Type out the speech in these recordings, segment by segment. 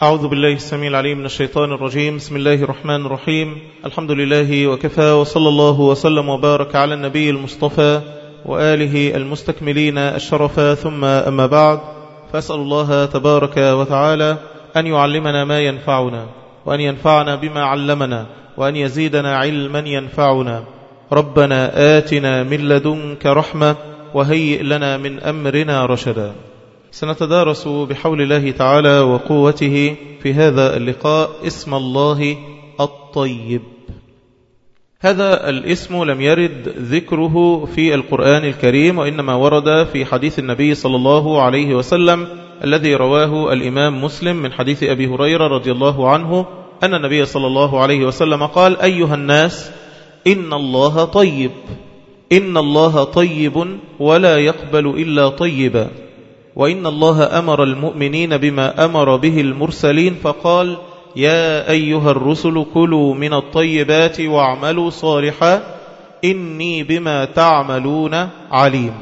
أعوذ بالله السميع العليم من الشيطان الرجيم بسم الله الرحمن الرحيم الحمد لله وكفى وصلى الله وسلم وبارك على النبي المصطفى وآله المستكملين الشرفا ثم أما بعد فأسأل الله تبارك وتعالى أن يعلمنا ما ينفعنا وأن ينفعنا بما علمنا وأن يزيدنا علما ينفعنا ربنا آتنا من لدنك رحمة وهيئ لنا من أمرنا رشدا سنتدارس بحول الله تعالى وقوته في هذا اللقاء اسم الله الطيب هذا الاسم لم يرد ذكره في القرآن الكريم وإنما ورد في حديث النبي صلى الله عليه وسلم الذي رواه الإمام مسلم من حديث أبي هريرة رضي الله عنه أن النبي صلى الله عليه وسلم قال أيها الناس إن الله طيب إن الله طيب ولا يقبل إلا طيبا وإن الله أمر المؤمنين بما أمر به المرسلين فقال يا أيها الرسل كلوا من الطيبات واعملوا صالحا إني بما تعملون عليم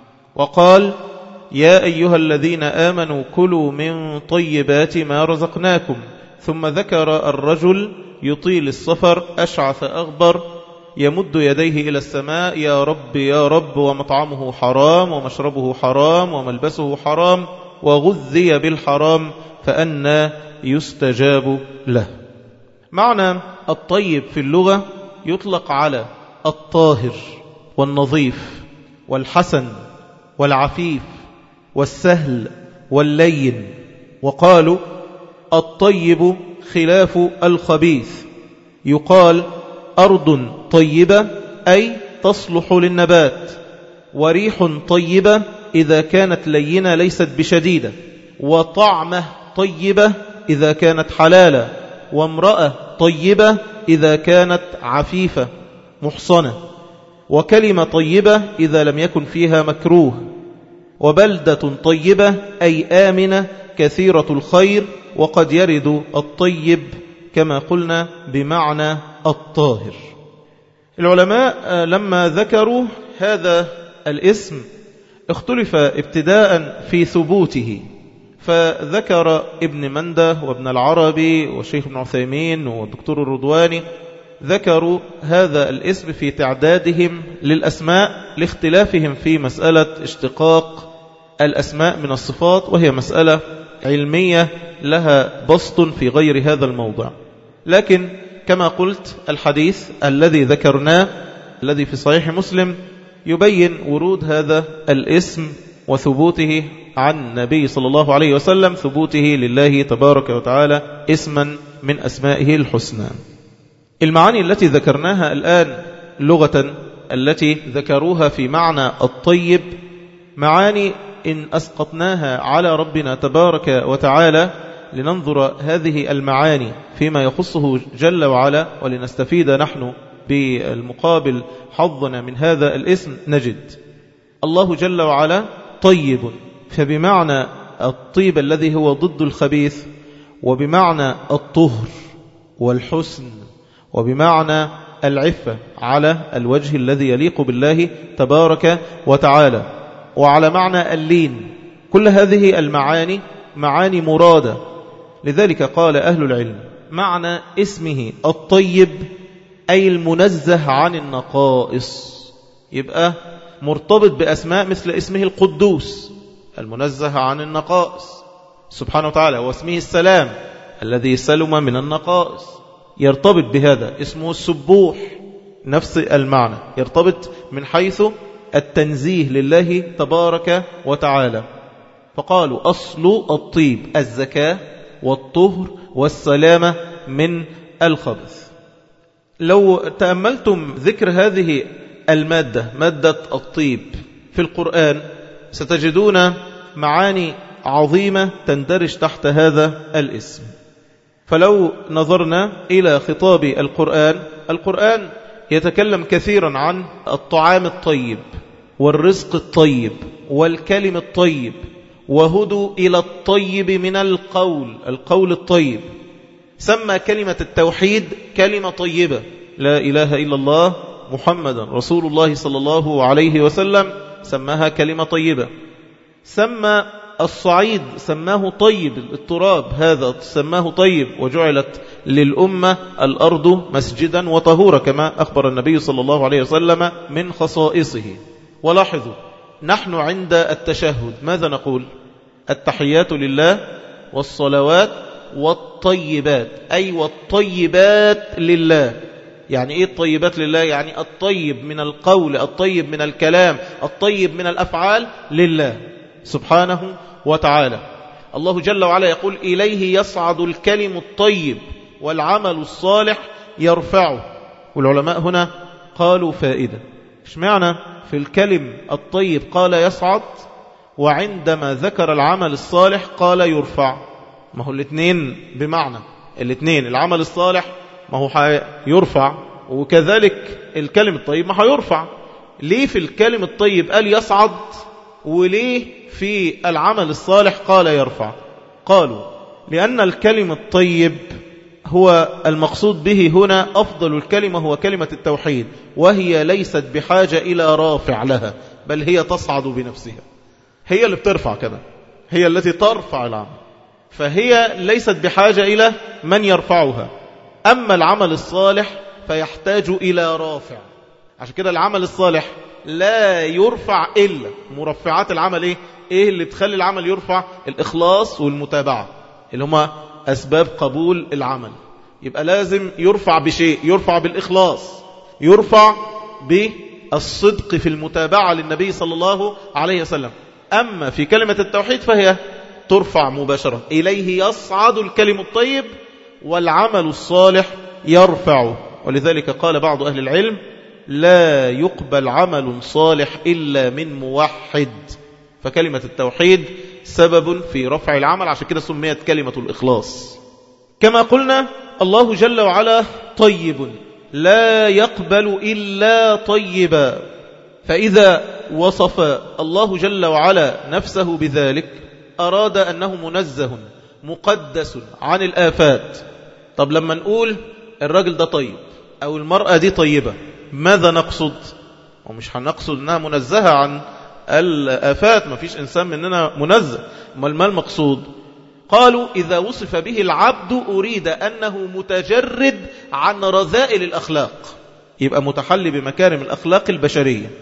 وقال يا أيها الذين آمنوا كلوا من طيبات ما رزقناكم ثم ذكر الرجل يطيل السفر أشعث أغبر يمد يديه إلى السماء يا رب يا رب ومطعمه حرام ومشربه حرام وملبسه حرام وغذي بالحرام فأنا يستجاب له معنى الطيب في اللغة يطلق على الطاهر والنظيف والحسن والعفيف والسهل واللين وقالوا الطيب خلاف الخبيث يقال أرض طيبة أي تصلح للنبات وريح طيبة إذا كانت لينة ليست بشديدة وطعمة طيبة إذا كانت حلالة وامرأة طيبة إذا كانت عفيفة محصنة وكلمة طيبة إذا لم يكن فيها مكروه وبلدة طيبة أي آمنة كثيرة الخير وقد يرد الطيب كما قلنا بمعنى الطاهر العلماء لما ذكروا هذا الاسم اختلف ابتداء في ثبوته فذكر ابن منده وابن العربي والشيخ ابن عثيمين والدكتور الرضواني ذكروا هذا الاسم في تعدادهم للأسماء لاختلافهم في مسألة اشتقاق الأسماء من الصفات وهي مسألة علمية لها بسط في غير هذا الموضع لكن كما قلت الحديث الذي ذكرناه الذي في صحيح مسلم يبين ورود هذا الاسم وثبوته عن النبي صلى الله عليه وسلم ثبوته لله تبارك وتعالى اسما من أسمائه الحسنى المعاني التي ذكرناها الآن لغة التي ذكروها في معنى الطيب معاني إن أسقطناها على ربنا تبارك وتعالى لننظر هذه المعاني فيما يخصه جل وعلا ولنستفيد نحن بالمقابل حظنا من هذا الاسم نجد الله جل وعلا طيب فبمعنى الطيب الذي هو ضد الخبيث وبمعنى الطهر والحسن وبمعنى العفة على الوجه الذي يليق بالله تبارك وتعالى وعلى معنى اللين كل هذه المعاني معاني مرادة لذلك قال أهل العلم معنى اسمه الطيب أي المنزه عن النقائص يبقى مرتبط بأسماء مثل اسمه القدوس المنزه عن النقائص سبحانه وتعالى واسمه السلام الذي سلم من النقائص يرتبط بهذا اسمه السبوح نفس المعنى يرتبط من حيث التنزيه لله تبارك وتعالى فقالوا أصل الطيب الزكاة والطهر والسلامة من الخبث لو تأملتم ذكر هذه المادة مادة الطيب في القرآن ستجدون معاني عظيمة تندرج تحت هذا الاسم فلو نظرنا إلى خطاب القرآن القرآن يتكلم كثيرا عن الطعام الطيب والرزق الطيب والكلم الطيب وهدوا إلى الطيب من القول القول الطيب سمى كلمة التوحيد كلمة طيبة لا إله إلا الله محمد رسول الله صلى الله عليه وسلم سماها كلمة طيبة سمى الصعيد سماه طيب التراب هذا سماه طيب وجعلت للأمة الأرض مسجدا وطهورا كما أخبر النبي صلى الله عليه وسلم من خصائصه ولاحظوا نحن عند التشهد ماذا نقول التحيات لله والصلوات والطيبات أي والطيبات لله يعني إيه الطيبات لله يعني الطيب من القول الطيب من الكلام الطيب من الأفعال لله سبحانه وتعالى الله جل وعلا يقول إليه يصعد الكلم الطيب والعمل الصالح يرفعه والعلماء هنا قالوا فائدة ايش معنى في الكلم الطيب قال يصعد وعندما ذكر العمل الصالح قال يرفع ما هو الاثنين بمعنى الاثنين العمل الصالح ما هو يرفع وكذلك الكلم الطيب ما هيرفع ليه في الكلم الطيب قال يصعد وليه في العمل الصالح قال يرفع قالوا لأن الكلم الطيب هو المقصود به هنا أفضل الكلمة هو كلمة التوحيد وهي ليست بحاجة إلى رافع لها بل هي تصعد بنفسها هي اللي بترفع كده هي التي ترفع العمل فهي ليست بحاجة إلى من يرفعها أما العمل الصالح فيحتاج إلى رافع عشان كده العمل الصالح لا يرفع إلا مرفعات العمل إيه؟ إيه اللي بتخلي العمل يرفع الإخلاص والمتابعة اللي هما أسباب قبول العمل يبقى لازم يرفع بشيء يرفع بالإخلاص يرفع بالصدق في المتابعة للنبي صلى الله عليه وسلم أما في كلمة التوحيد فهي ترفع مباشرة إليه يصعد الكلم الطيب والعمل الصالح يرفع ولذلك قال بعض أهل العلم لا يقبل عمل صالح إلا من موحد فكلمة التوحيد سبب في رفع العمل عشان كده سميت كلمة الإخلاص كما قلنا الله جل وعلا طيب لا يقبل إلا طيبا فإذا وصف الله جل وعلا نفسه بذلك أراد أنه منزه مقدس عن الآفات طب لما نقول الراجل ده طيب أو المرأة دي طيبة ماذا نقصد ومش هنقصد أنها منزهة عن الآفات ما فيش إنسان مننا منزه ما المقصود قالوا إذا وصف به العبد أريد أنه متجرد عن رذائل الأخلاق يبقى متحلي بمكارم الأخلاق البشرية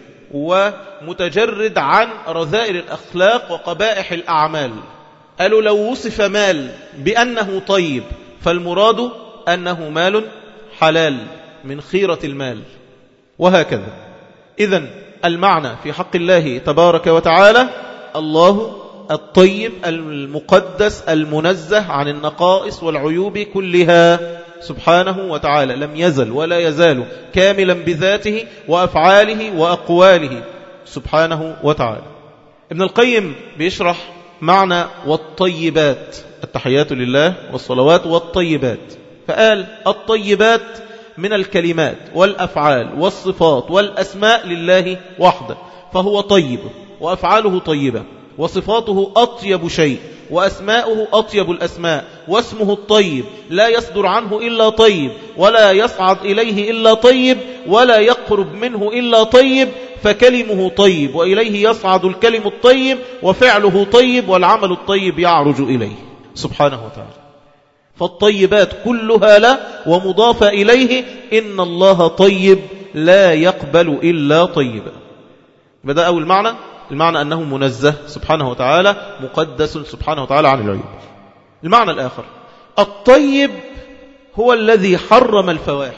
ومتجرد عن رذائل الأخلاق وقبائح الأعمال قالوا لو وصف مال بأنه طيب فالمراد أنه مال حلال من خيرة المال وهكذا إذا المعنى في حق الله تبارك وتعالى الله الطيب المقدس المنزه عن النقائص والعيوب كلها سبحانه وتعالى لم يزل ولا يزال كاملا بذاته وأفعاله وأقواله سبحانه وتعالى ابن القيم بيشرح معنى والطيبات التحيات لله والصلوات والطيبات فقال الطيبات من الكلمات والأفعال والصفات والأسماء لله وحده فهو طيب وأفعاله طيبة وصفاته أطيب شيء وأسماؤه أطيب الأسماء واسمه الطيب لا يصدر عنه إلا طيب ولا يصعد إليه إلا طيب ولا يقرب منه إلا طيب فكلمه طيب وإليه يصعد الكلم الطيب وفعله طيب والعمل الطيب يعرج إليه سبحانه وتعالى فالطيبات كلها لا ومضافة إليه إن الله طيب لا يقبل إلا طيبا بدأ أول معنى المعنى أنه منزه سبحانه وتعالى مقدس سبحانه وتعالى عن العيوب المعنى الآخر الطيب هو الذي حرم الفواحش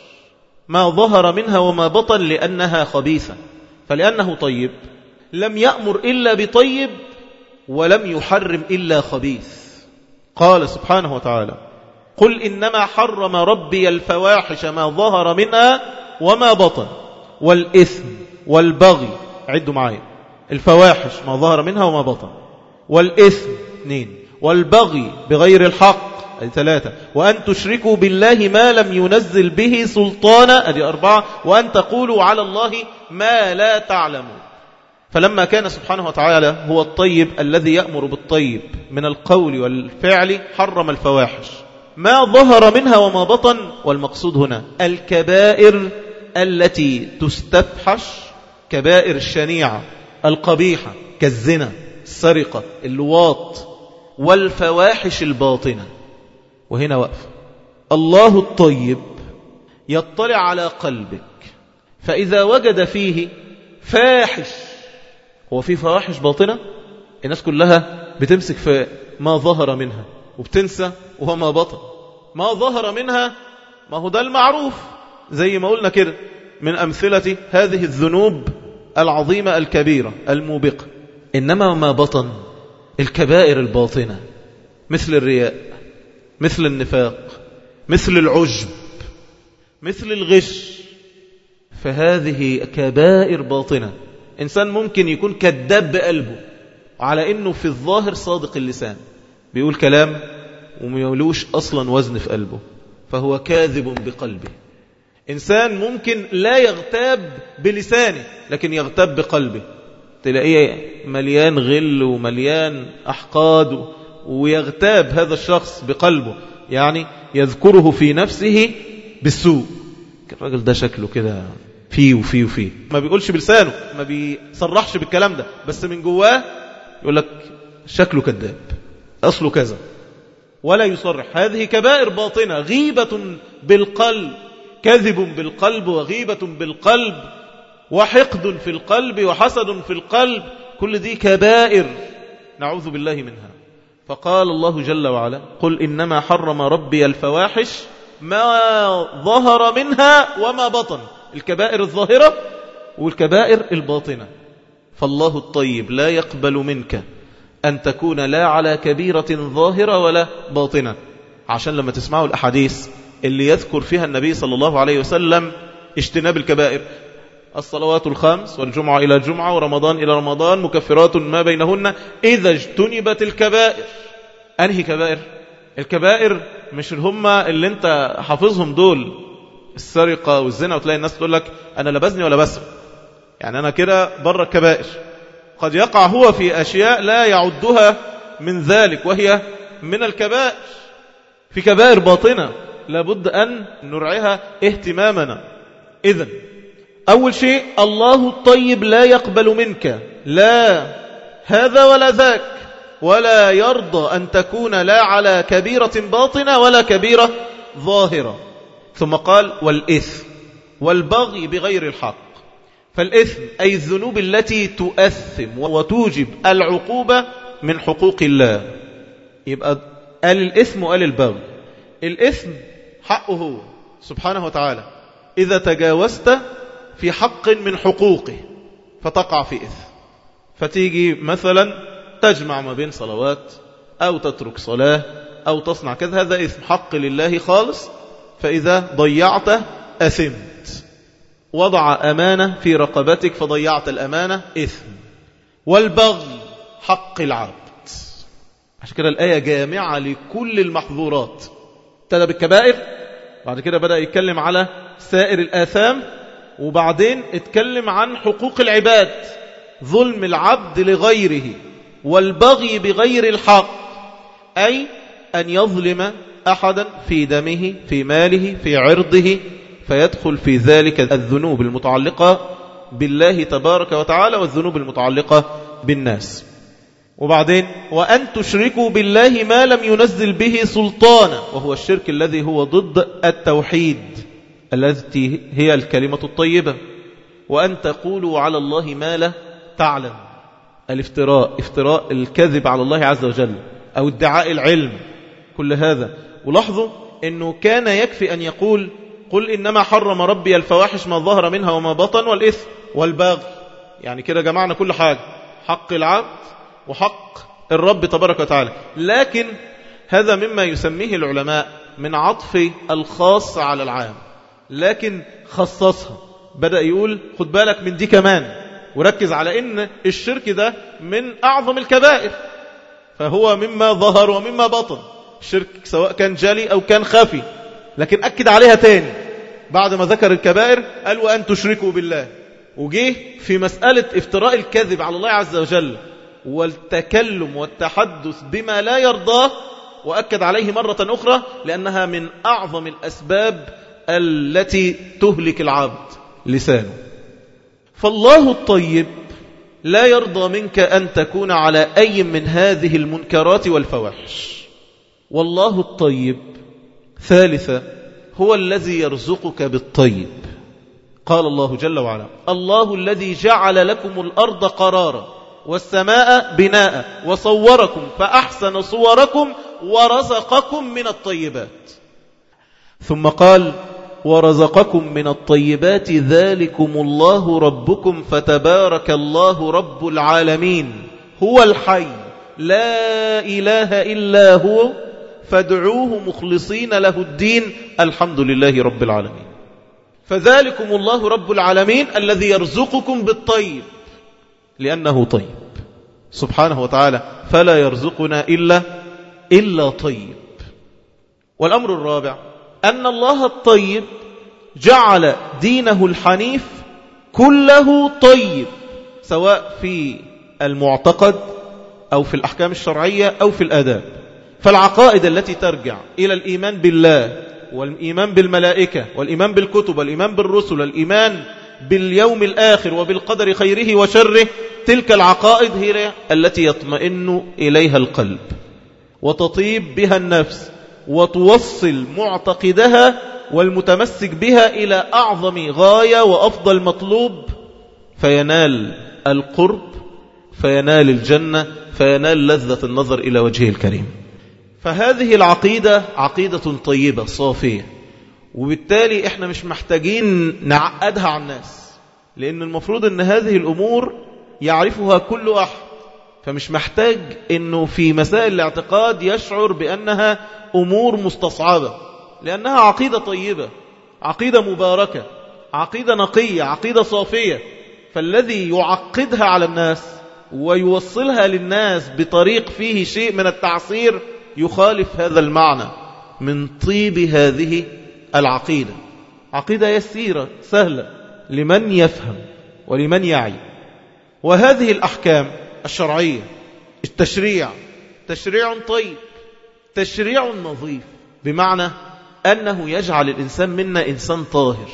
ما ظهر منها وما بطن لأنها خبيثة فلأنه طيب لم يأمر إلا بطيب ولم يحرم إلا خبيث قال سبحانه وتعالى قل إنما حرم ربي الفواحش ما ظهر منها وما بطن والإثم والبغي عدوا معايا الفواحش ما ظهر منها وما بطن والإثم اثنين والبغي بغير الحق أي ثلاثة وأن تشركوا بالله ما لم ينزل به سلطانا أدي أربعة وأن تقولوا على الله ما لا تعلمون فلما كان سبحانه وتعالى هو الطيب الذي يأمر بالطيب من القول والفعل حرم الفواحش ما ظهر منها وما بطن والمقصود هنا الكبائر التي تستفحش كبائر الشنيعة القبيحة كالزنا السرقة اللواط والفواحش الباطنة وهنا وقف الله الطيب يطلع على قلبك فإذا وجد فيه فاحش هو في فواحش باطنة الناس كلها بتمسك في ما ظهر منها وبتنسى وما بطن ما ظهر منها ما هو ده المعروف زي ما قلنا كده من أمثلة هذه الذنوب العظيمة الكبيرة الموبقة إنما ما بطن الكبائر الباطنة مثل الرياء مثل النفاق مثل العجب مثل الغش فهذه كبائر باطنة إنسان ممكن يكون كذاب بقلبه على إنه في الظاهر صادق اللسان بيقول كلام وميولوش أصلا وزن في قلبه فهو كاذب بقلبه إنسان ممكن لا يغتاب بلسانه لكن يغتاب بقلبه تلاقيه مليان غل ومليان أحقاد ويغتاب هذا الشخص بقلبه يعني يذكره في نفسه بالسوء الراجل ده شكله كده فيه وفيه وفيه ما بيقولش بلسانه ما بيصرحش بالكلام ده بس من جواه يقول لك شكله كذاب أصله كذا ولا يصرح هذه كبائر باطنة غيبة بالقلب كذب بالقلب وغيبة بالقلب وحقد في القلب وحسد في القلب كل دي كبائر نعوذ بالله منها فقال الله جل وعلا قل إنما حرم ربي الفواحش ما ظهر منها وما بطن الكبائر الظاهرة والكبائر الباطنة فالله الطيب لا يقبل منك أن تكون لا على كبيرة ظاهرة ولا باطنة عشان لما تسمعوا الأحاديث اللي يذكر فيها النبي صلى الله عليه وسلم اجتناب الكبائر الصلوات الخمس والجمعة إلى الجمعة ورمضان إلى رمضان مكفرات ما بينهن إذا اجتنبت الكبائر أنهي كبائر الكبائر مش هم اللي انت حافظهم دول السرقة والزنا وتلاقي الناس تقول لك أنا لا بزني ولا بسرق يعني أنا كده بره الكبائر قد يقع هو في أشياء لا يعدها من ذلك وهي من الكبائر في كبائر باطنة لابد أن نرعيها اهتمامنا إذن أول شيء الله الطيب لا يقبل منك لا هذا ولا ذاك ولا يرضى أن تكون لا على كبيرة باطنة ولا كبيرة ظاهرة ثم قال والإثم والبغي بغير الحق فالإثم أي الذنوب التي تؤثم وتوجب العقوبة من حقوق الله يبقى قال الإثم وقال البغي الإثم حقه هو سبحانه وتعالى إذا تجاوزت في حق من حقوقه فتقع في إثم فتيجي مثلا تجمع ما بين صلوات أو تترك صلاة أو تصنع كذا هذا إثم حق لله خالص فإذا ضيعته أثمت وضع أمانة في رقبتك فضيعت الأمانة إثم والبغي حق العبد عشان كده الآية جامعة لكل المحظورات ابتدى بالكبائر بعد كده بدأ يتكلم على سائر الآثام وبعدين اتكلم عن حقوق العباد ظلم العبد لغيره والبغي بغير الحق أي أن يظلم أحدا في دمه في ماله في عرضه فيدخل في ذلك الذنوب المتعلقة بالله تبارك وتعالى والذنوب المتعلقة بالناس وبعدين وأن تشركوا بالله ما لم ينزل به سلطانا وهو الشرك الذي هو ضد التوحيد التي هي الكلمة الطيبة وأن تقولوا على الله ما لا تعلم الافتراء افتراء الكذب على الله عز وجل أو ادعاء العلم كل هذا ولاحظوا أنه كان يكفي أن يقول قل إنما حرم ربي الفواحش ما ظهر منها وما بطن والإثم والباغي يعني كده جمعنا كل حاجة حق العبد وحق الرب تبارك وتعالى لكن هذا مما يسميه العلماء من عطف الخاص على العام لكن خصصها بدأ يقول خد بالك من دي كمان وركز على ان الشرك ده من أعظم الكبائر فهو مما ظهر ومما بطن الشرك سواء كان جالي أو كان خافي لكن أكد عليها تاني بعد ما ذكر الكبائر قال وأن تشركوا بالله وجيه في مسألة افتراء الكذب على الله عز وجل والتكلم والتحدث بما لا يرضاه وأكد عليه مرة أخرى لأنها من أعظم الأسباب التي تهلك العبد لسانه فالله الطيب لا يرضى منك أن تكون على أي من هذه المنكرات والفواحش والله الطيب ثالثا هو الذي يرزقك بالطيب قال الله جل وعلا الله الذي جعل لكم الأرض قرارا والسماء بناء وصوركم فأحسن صوركم ورزقكم من الطيبات ثم قال ورزقكم من الطيبات ذلكم الله ربكم فتبارك الله رب العالمين هو الحي لا إله إلا هو فادعوه مخلصين له الدين الحمد لله رب العالمين فذلكم الله رب العالمين الذي يرزقكم بالطيب لأنه طيب سبحانه وتعالى فلا يرزقنا إلا إلا طيب والأمر الرابع أن الله الطيب جعل دينه الحنيف كله طيب سواء في المعتقد أو في الأحكام الشرعية أو في الآداب فالعقائد التي ترجع إلى الإيمان بالله والإيمان بالملائكة والإيمان بالكتب والإيمان بالرسل والإيمان باليوم الآخر وبالقدر خيره وشره تلك العقائد هي التي يطمئن إليها القلب وتطيب بها النفس وتوصل معتقدها والمتمسك بها إلى أعظم غاية وأفضل مطلوب فينال القرب فينال الجنة فينال لذة النظر إلى وجهه الكريم فهذه العقيدة عقيدة طيبة صافية وبالتالي احنا مش محتاجين نعقدها على الناس لأن المفروض أن هذه الأمور يعرفها كل أحد فمش محتاج أنه في مسائل الاعتقاد يشعر بأنها أمور مستصعبة لأنها عقيدة طيبة عقيدة مباركة عقيدة نقية عقيدة صافية فالذي يعقدها على الناس ويوصلها للناس بطريق فيه شيء من التعصير يخالف هذا المعنى من طيب هذه العقيدة عقيدة يسيرة سهلة لمن يفهم ولمن يعي وهذه الأحكام الشرعية التشريع تشريع طيب تشريع نظيف بمعنى أنه يجعل الإنسان منا إنسان طاهر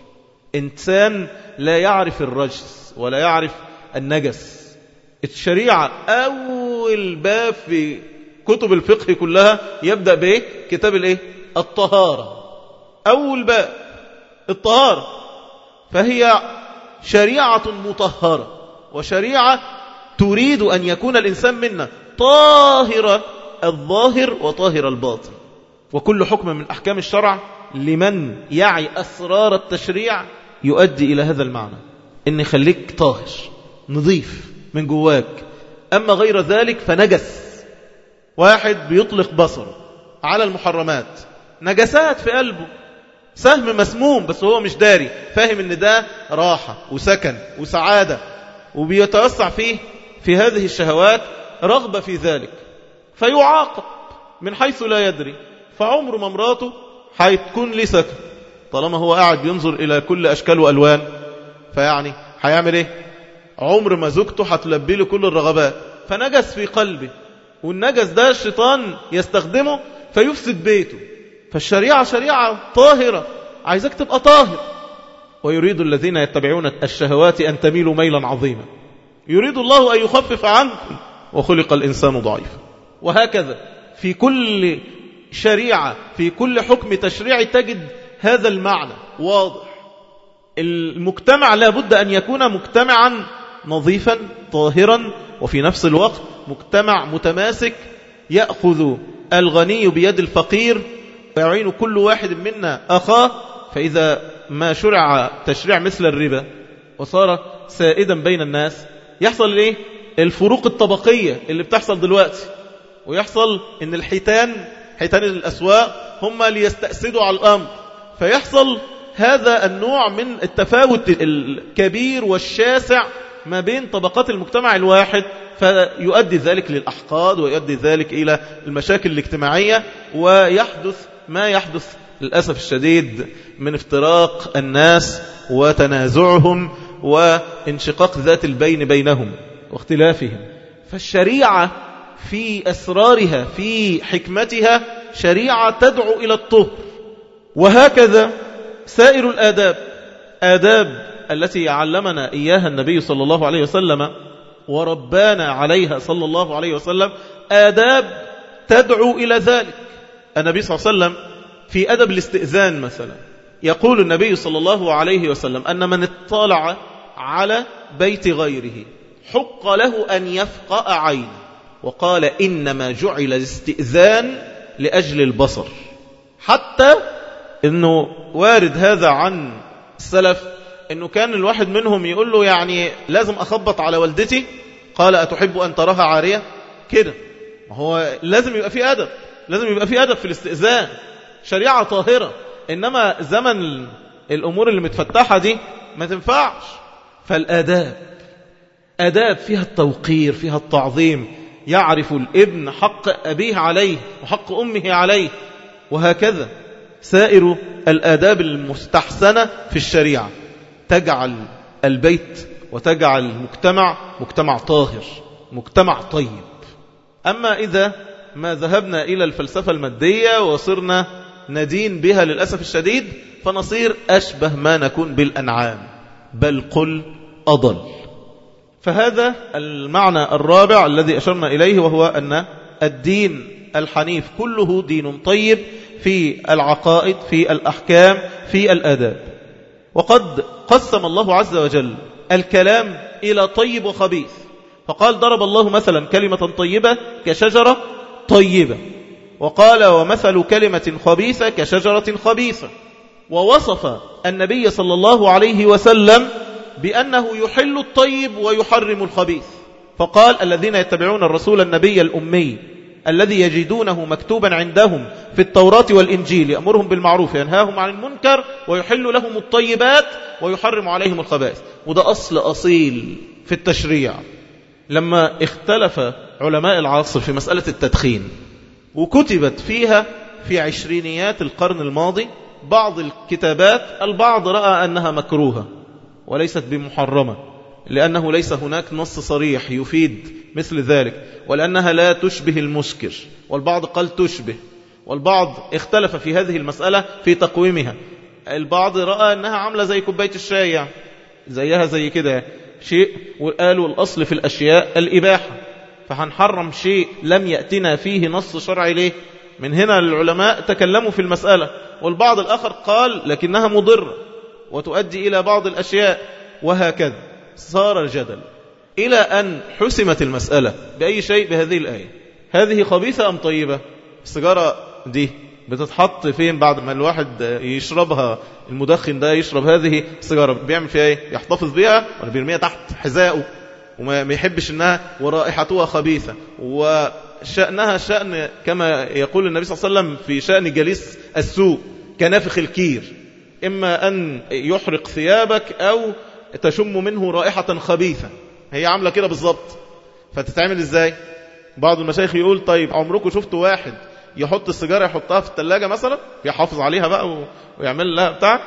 إنسان لا يعرف الرجس ولا يعرف النجس الشريعة أول باب في كتب الفقه كلها يبدأ بإيه كتاب الإيه الطهارة أول باب الطهارة فهي شريعة مطهرة وشريعة تريد أن يكون الإنسان منا طاهر الظاهر وطاهر الباطن وكل حكم من أحكام الشرع لمن يعي أسرار التشريع يؤدي إلى هذا المعنى إن يخليك طاهر نظيف من جواك أما غير ذلك فنجس واحد بيطلق بصره على المحرمات نجسات في قلبه سهم مسموم بس هو مش داري فاهم ان ده راحة وسكن وسعادة وبيتوسع فيه في هذه الشهوات رغبة في ذلك فيعاقب من حيث لا يدري فعمر ما مراته هيتكون لي سكن طالما هو قاعد بينظر إلى كل أشكال وألوان فيعني هيعمل إيه عمر ما زوجته هتلبي له كل الرغبات فنجس في قلبه والنجس ده الشيطان يستخدمه فيفسد بيته فالشريعة شريعة طاهرة عايزك تبقى طاهر ويريد الذين يتبعون الشهوات أن تميلوا ميلا عظيما يريد الله أن يخفف عنكم وخلق الإنسان ضعيفا وهكذا في كل شريعة في كل حكم تشريعي تجد هذا المعنى واضح المجتمع لابد أن يكون مجتمعا نظيفا طاهرا وفي نفس الوقت مجتمع متماسك يأخذ الغني بيد الفقير ويعين كل واحد منا أخاه فإذا ما شرع تشريع مثل الربا وصار سائدا بين الناس يحصل الايه الفروق الطبقية اللي بتحصل دلوقتي ويحصل ان الحيتان حيتان الأسواق هم ليستأسدوا على الأمر فيحصل هذا النوع من التفاوت الكبير والشاسع ما بين طبقات المجتمع الواحد فيؤدي ذلك للأحقاد ويؤدي ذلك إلى المشاكل الاجتماعية ويحدث ما يحدث للأسف الشديد من افتراق الناس وتنازعهم وانشقاق ذات البين بينهم واختلافهم فالشريعة في أسرارها في حكمتها شريعة تدعو إلى الطهر وهكذا سائر الآداب آداب التي علمنا إياها النبي صلى الله عليه وسلم وربانا عليها صلى الله عليه وسلم آداب تدعو إلى ذلك النبي صلى الله عليه وسلم في أدب الاستئذان مثلا يقول النبي صلى الله عليه وسلم أن من اطلع على بيت غيره حق له أن يفقأ عينه وقال إنما جعل الاستئذان لأجل البصر حتى أنه وارد هذا عن السلف أنه كان الواحد منهم يقول له يعني لازم أخبط على والدتي قال أتحب أن تراها عارية كده هو لازم يبقى في أدب لازم يبقى في أدب في الاستئذان شريعة طاهرة إنما زمن الأمور اللي متفتحة دي ما تنفعش فالآداب آداب فيها التوقير فيها التعظيم يعرف الابن حق أبيه عليه وحق أمه عليه وهكذا سائر الآداب المستحسنة في الشريعة تجعل البيت وتجعل المجتمع مجتمع طاهر مجتمع طيب أما إذا ما ذهبنا إلى الفلسفة المادية وصرنا ندين بها للأسف الشديد فنصير أشبه ما نكون بالأنعام بل قل أضل فهذا المعنى الرابع الذي أشرنا إليه وهو أن الدين الحنيف كله دين طيب في العقائد في الأحكام في الآداب وقد قسم الله عز وجل الكلام إلى طيب وخبيث فقال ضرب الله مثلا كلمة طيبة كشجرة طيبة وقال ومثل كلمة خبيثة كشجرة خبيثة ووصف النبي صلى الله عليه وسلم بأنه يحل الطيب ويحرم الخبيث فقال الذين يتبعون الرسول النبي الأمي الذي يجدونه مكتوبا عندهم في التوراة والإنجيل يأمرهم بالمعروف ينهاهم عن المنكر ويحل لهم الطيبات ويحرم عليهم الخبائث وده أصل أصيل في التشريع لما اختلف علماء العصر في مسألة التدخين وكتبت فيها في عشرينيات القرن الماضي بعض الكتابات البعض رأى أنها مكروهة وليست بمحرمة لأنه ليس هناك نص صريح يفيد مثل ذلك ولأنها لا تشبه المسكر والبعض قال تشبه والبعض اختلف في هذه المسألة في تقويمها البعض رأى أنها عاملة زي كوباية الشاي يعني زيها زي كده شيء وقالوا الأصل في الأشياء الإباحة فهنحرم شيء لم يأتنا فيه نص شرعي ليه من هنا العلماء تكلموا في المسألة والبعض الآخر قال لكنها مضرة وتؤدي إلى بعض الأشياء وهكذا صار الجدل إلى أن حسمت المسألة بأي شيء بهذه الآية هذه خبيثة أم طيبة السيجارة دي بتتحط فين بعد ما الواحد يشربها المدخن ده يشرب هذه السيجارة بيعمل فيها ايه يحتفظ بيها ولا بيرميها تحت حذائه وما يحبش انها ورائحتها خبيثة وشأنها شأن كما يقول النبي صلى الله عليه وسلم في شأن جليس السوء كنافخ الكير إما أن يحرق ثيابك أو تشم منه رائحة خبيثة هي عاملة كده بالظبط فتتعمل ازاي بعض المشايخ يقول طيب عمركم شفتوا واحد يحط السيجارة يحطها في الثلاجة مثلا يحافظ عليها بقى ويعمل لها بتاع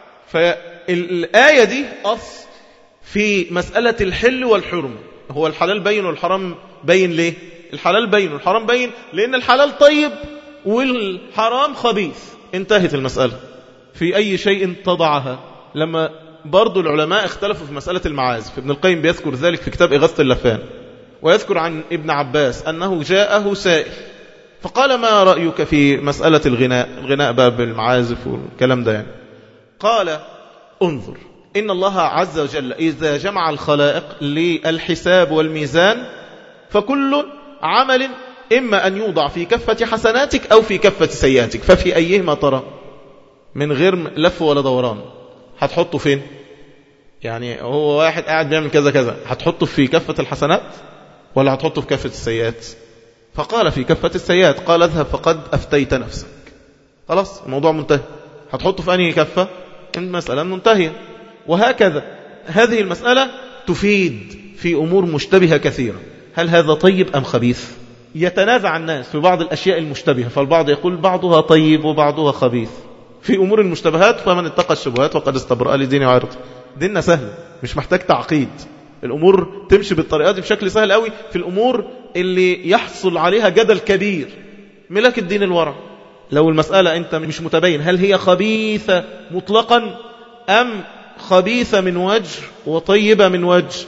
فالآية دي أصل في مسألة الحل والحرم هو الحلال بين والحرام بين ليه الحلال بين والحرام بين لأن الحلال طيب والحرام خبيث انتهت المسألة في أي شيء تضعها لما برضو العلماء اختلفوا في مسألة المعازف ابن القيم بيذكر ذلك في كتاب إغاثة اللفان ويذكر عن ابن عباس أنه جاءه سائل فقال ما رأيك في مسألة الغناء الغناء بقى بالمعازف والكلام ده يعني قال انظر إن الله عز وجل إذا جمع الخلائق للحساب والميزان فكل عمل إما أن يوضع في كفة حسناتك أو في كفة سيئاتك ففي أيهما ترى من غير لف ولا دوران هتحطه فين يعني هو واحد قاعد بيعمل كذا كذا هتحطه في كفة الحسنات ولا هتحطه في كفة السيئات فقال في كفة السيئات قال اذهب فقد أفتيت نفسك خلاص الموضوع منتهي هتحطه في أنهي كفة المسألة منتهية وهكذا هذه المسألة تفيد في أمور مشتبهة كثيرة هل هذا طيب أم خبيث يتنازع الناس في بعض الأشياء المشتبهة فالبعض يقول بعضها طيب وبعضها خبيث في أمور المشتبهات فمن اتقى الشبهات وقد استبرأ لدينه وعرضه ديننا سهل مش محتاج تعقيد الأمور تمشي بالطريقة دي بشكل سهل قوي في الأمور اللي يحصل عليها جدل كبير ملك الدين الورع لو المسألة أنت مش متبين هل هي خبيثة مطلقا أم خبيثة من وجه وطيبة من وجه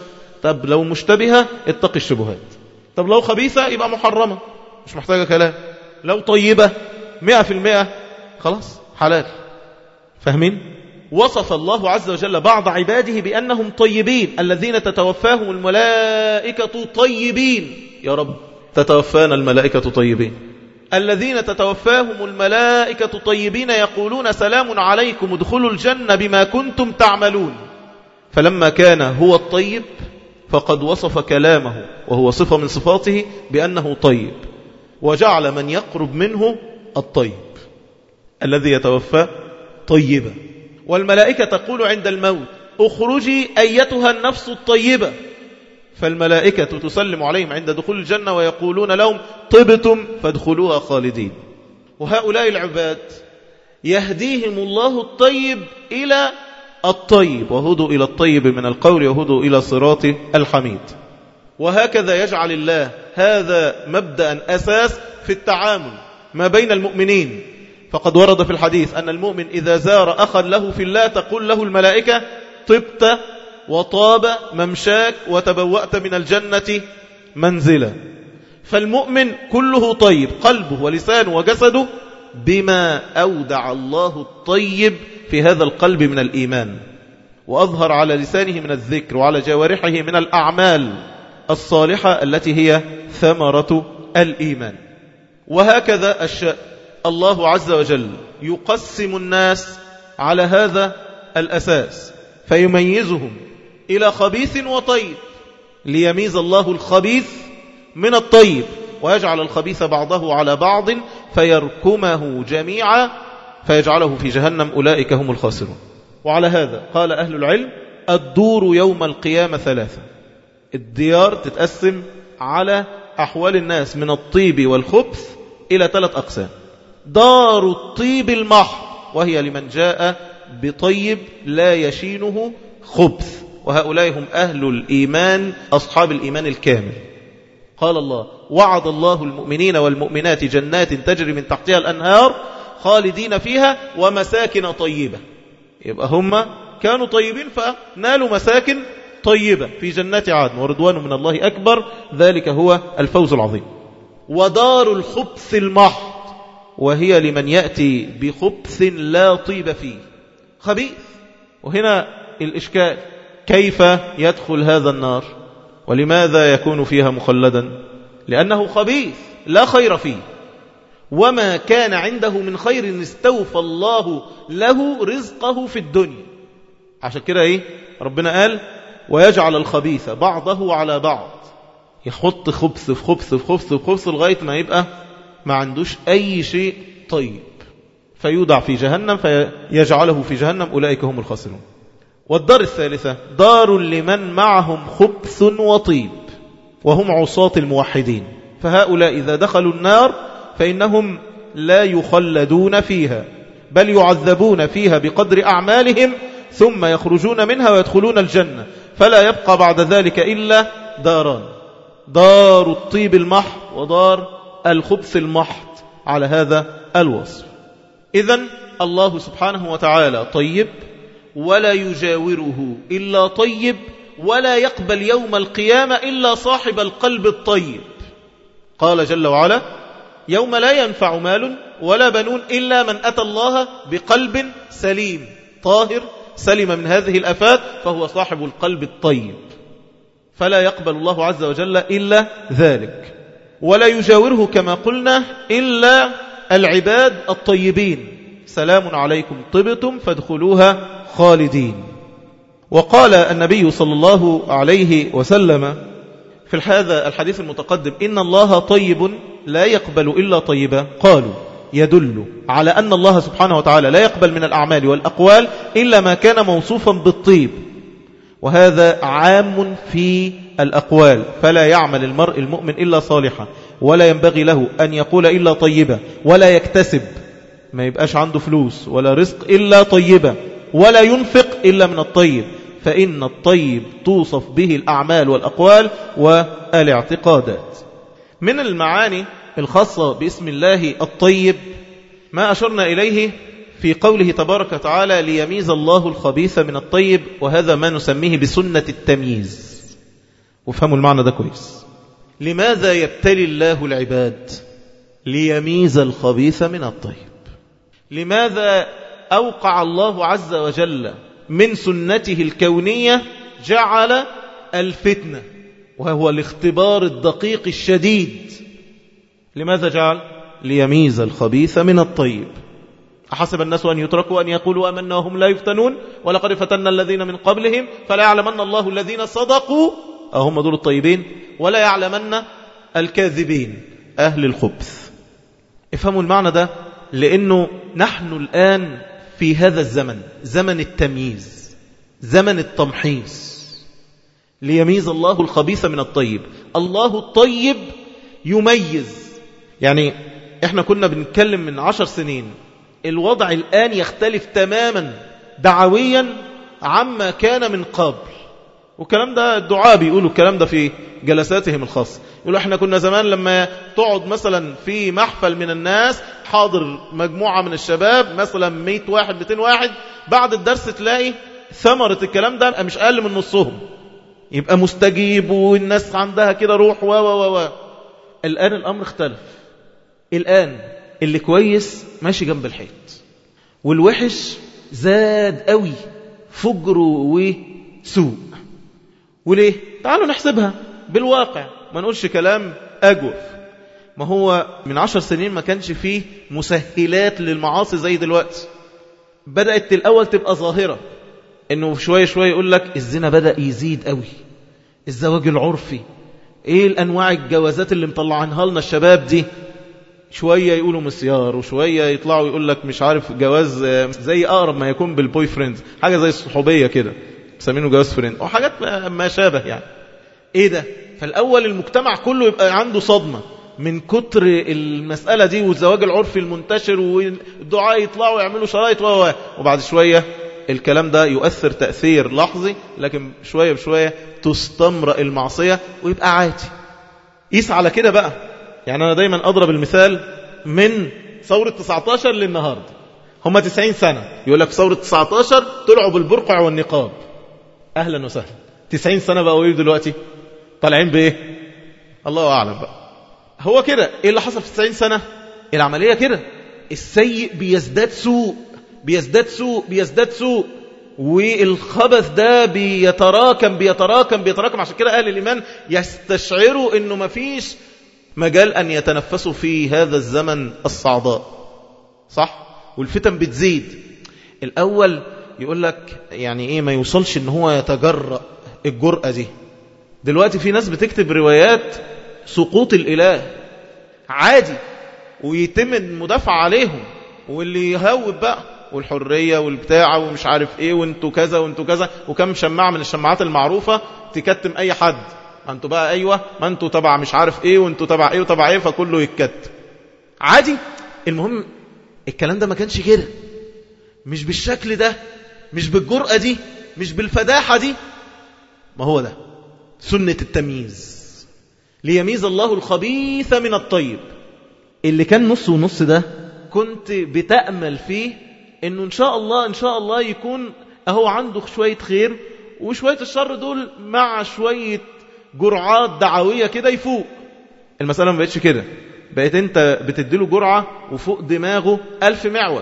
طب لو مشتبهة اتقي الشبهات طب لو خبيثة يبقى محرمة مش محتاجة كلام لو طيبة مئة في المئة خلاص حلال فاهمين وصف الله عز وجل بعض عباده بأنهم طيبين الذين تتوفاهم الملائكة طيبين يا رب تتوفانا الملائكة طيبين الذين تتوفاهم الملائكة طيبين يقولون سلام عليكم ادخلوا الجنة بما كنتم تعملون فلما كان هو الطيب فقد وصف كلامه وهو صفة من صفاته بأنه طيب وجعل من يقرب منه الطيب الذي يتوفى طيبا والملائكة تقول عند الموت اخرجي أيتها النفس الطيبة فالملائكة تسلم عليهم عند دخول الجنة ويقولون لهم طبتم فادخلوها خالدين وهؤلاء العباد يهديهم الله الطيب إلى الطيب وهدوا إلى الطيب من القول وهدوا إلى صراط الحميد وهكذا يجعل الله هذا مبدأ أساس في التعامل ما بين المؤمنين فقد ورد في الحديث أن المؤمن إذا زار أخا له في الله تقول له الملائكة طبت وطاب ممشاك وتبوأت من الجنة منزلا فالمؤمن كله طيب قلبه ولسانه وجسده بما أودع الله الطيب في هذا القلب من الإيمان وأظهر على لسانه من الذكر وعلى جوارحه من الأعمال الصالحة التي هي ثمرة الإيمان وهكذا الشأن الله عز وجل يقسم الناس على هذا الأساس فيميزهم إلى خبيث وطيب ليميز الله الخبيث من الطيب ويجعل الخبيث بعضه على بعض فيركمه جميعا فيجعله في جهنم أولئك هم الخاسرون وعلى هذا قال أهل العلم الدور يوم القيامة ثلاثة الديار تتقسم على أحوال الناس من الطيب والخبث إلى ثلاث أقسام دار الطيب المحض وهي لمن جاء بطيب لا يشينه خبث وهؤلاء هم أهل الإيمان أصحاب الإيمان الكامل قال الله وعد الله المؤمنين والمؤمنات جنات تجري من تحتها الأنهار خالدين فيها ومساكن طيبة يبقى هم كانوا طيبين فنالوا مساكن طيبة في جنات عادن ورضوان من الله أكبر ذلك هو الفوز العظيم ودار الخبث المحض وهي لمن يأتي بخبث لا طيب فيه خبيث وهنا الإشكال كيف يدخل هذا النار ولماذا يكون فيها مخلدا لأنه خبيث لا خير فيه وما كان عنده من خير استوفى الله له رزقه في الدنيا عشان كده ايه ربنا قال ويجعل الخبيث بعضه على بعض يحط خبث في خبث في خبث في خبث لغاية ما يبقى ما عندوش أي شيء طيب فيودع في جهنم فيجعله في جهنم أولئك هم الخاسرون والدار الثالثة دار لمن معهم خبث وطيب وهم عصاة الموحدين فهؤلاء إذا دخلوا النار فإنهم لا يخلدون فيها بل يعذبون فيها بقدر أعمالهم ثم يخرجون منها ويدخلون الجنة فلا يبقى بعد ذلك إلا داران دار الطيب المحض ودار الخبث المحض على هذا الوصف إذا الله سبحانه وتعالى طيب ولا يجاوره إلا طيب ولا يقبل يوم القيامة إلا صاحب القلب الطيب قال جل وعلا يوم لا ينفع مال ولا بنون إلا من أتى الله بقلب سليم طاهر سلم من هذه الأفات فهو صاحب القلب الطيب فلا يقبل الله عز وجل إلا ذلك ولا يجاوره كما قلنا إلا العباد الطيبين سلام عليكم طبتم فادخلوها خالدين وقال النبي صلى الله عليه وسلم في هذا الحديث المتقدم إن الله طيب لا يقبل إلا طيبا قالوا يدل على أن الله سبحانه وتعالى لا يقبل من الأعمال والأقوال إلا ما كان موصوفا بالطيب وهذا عام في الأقوال فلا يعمل المرء المؤمن إلا صالحا ولا ينبغي له أن يقول إلا طيبا ولا يكتسب ما يبقاش عنده فلوس ولا رزق إلا طيبا ولا ينفق إلا من الطيب فإن الطيب توصف به الأعمال والأقوال والاعتقادات من المعاني الخاصة باسم الله الطيب ما أشرنا إليه في قوله تبارك وتعالى ليميز الله الخبيث من الطيب وهذا ما نسميه بسنة التمييز وفهموا المعنى ده كويس لماذا يبتلي الله العباد ليميز الخبيث من الطيب لماذا أوقع الله عز وجل من سنته الكونية جعل الفتنة وهو الاختبار الدقيق الشديد لماذا جعل ليميز الخبيث من الطيب أحسب الناس أن يتركوا أن يقولوا أمنا وهم لا يفتنون ولقد فتنا الذين من قبلهم فلا يعلمن الله الذين صدقوا أهم دول الطيبين ولا يعلمن الكاذبين أهل الخبث افهموا المعنى ده لأنه نحن الآن في هذا الزمن زمن التمييز زمن التمحيص ليميز الله الخبيث من الطيب الله الطيب يميز يعني احنا كنا بنتكلم من عشر سنين الوضع الآن يختلف تماما دعويا عما كان من قبل والكلام ده الدعاء بيقولوا الكلام ده في جلساتهم الخاصة يقولوا احنا كنا زمان لما تقعد مثلا في محفل من الناس حاضر مجموعة من الشباب مثلا 100 واحد 200 واحد بعد الدرس تلاقي ثمرة الكلام ده مش أقل من نصهم يبقى مستجيب والناس عندها كده روح و و و الآن الأمر اختلف الآن اللي كويس ماشي جنب الحيط والوحش زاد قوي فجر وسوء وليه تعالوا نحسبها بالواقع ما نقولش كلام أجوف ما هو من عشر سنين ما كانش فيه مسهلات للمعاصي زي دلوقتي بدأت الأول تبقى ظاهرة انه شوية شوية يقول لك الزنا بدأ يزيد قوي الزواج العرفي ايه الانواع الجوازات اللي مطلعينها لنا الشباب دي شوية يقولوا مسيار وشوية يطلعوا يقول لك مش عارف جواز زي أقرب ما يكون بالبوي فريندز حاجة زي الصحوبية كده مسمينه جواز فريند وحاجات ما شابه يعني ايه ده فالأول المجتمع كله يبقى عنده صدمة من كتر المسألة دي والزواج العرفي المنتشر والدعاء يطلعوا يعملوا شرايط و وبعد شوية الكلام ده يؤثر تأثير لحظي لكن شوية بشوية تستمرأ المعصية ويبقى عادي قيس على كده بقى يعني أنا دايما أضرب المثال من ثورة 19 للنهاردة هم 90 سنة يقول لك ثورة 19 طلعوا بالبرقع والنقاب أهلا وسهلا 90 سنة بقوا ايه دلوقتي طالعين بإيه الله أعلم بقى هو كده إيه اللي حصل في 90 سنة العملية كده السيء بيزداد سوء بيزداد سوء بيزداد سوء والخبث ده بيتراكم بيتراكم بيتراكم عشان كده أهل الإيمان يستشعروا أنه مفيش مجال أن يتنفسوا في هذا الزمن الصعداء صح؟ والفتن بتزيد الأول يقول لك يعني إيه ما يوصلش أن هو يتجرأ الجرأة دي دلوقتي في ناس بتكتب روايات سقوط الإله عادي ويتم المدافعة عليهم واللي يهوب بقى والحرية والبتاعة ومش عارف ايه وانتوا كذا وانتوا كذا وكم شماعة من الشماعات المعروفة تكتم اي حد ما انتوا بقى ايوه ما انتوا تبع مش عارف ايه وانتوا تبع ايه وتبع ايه فكله يتكتم عادي المهم الكلام ده ما كانش كده مش بالشكل ده مش بالجرأة دي مش بالفداحة دي ما هو ده سنة التمييز ليميز الله الخبيث من الطيب اللي كان نص ونص ده كنت بتأمل فيه انه ان شاء الله ان شاء الله يكون اهو عنده شوية خير وشوية الشر دول مع شوية جرعات دعوية كده يفوق المسألة ما بقتش كده بقيت انت بتديله جرعة وفوق دماغه ألف معول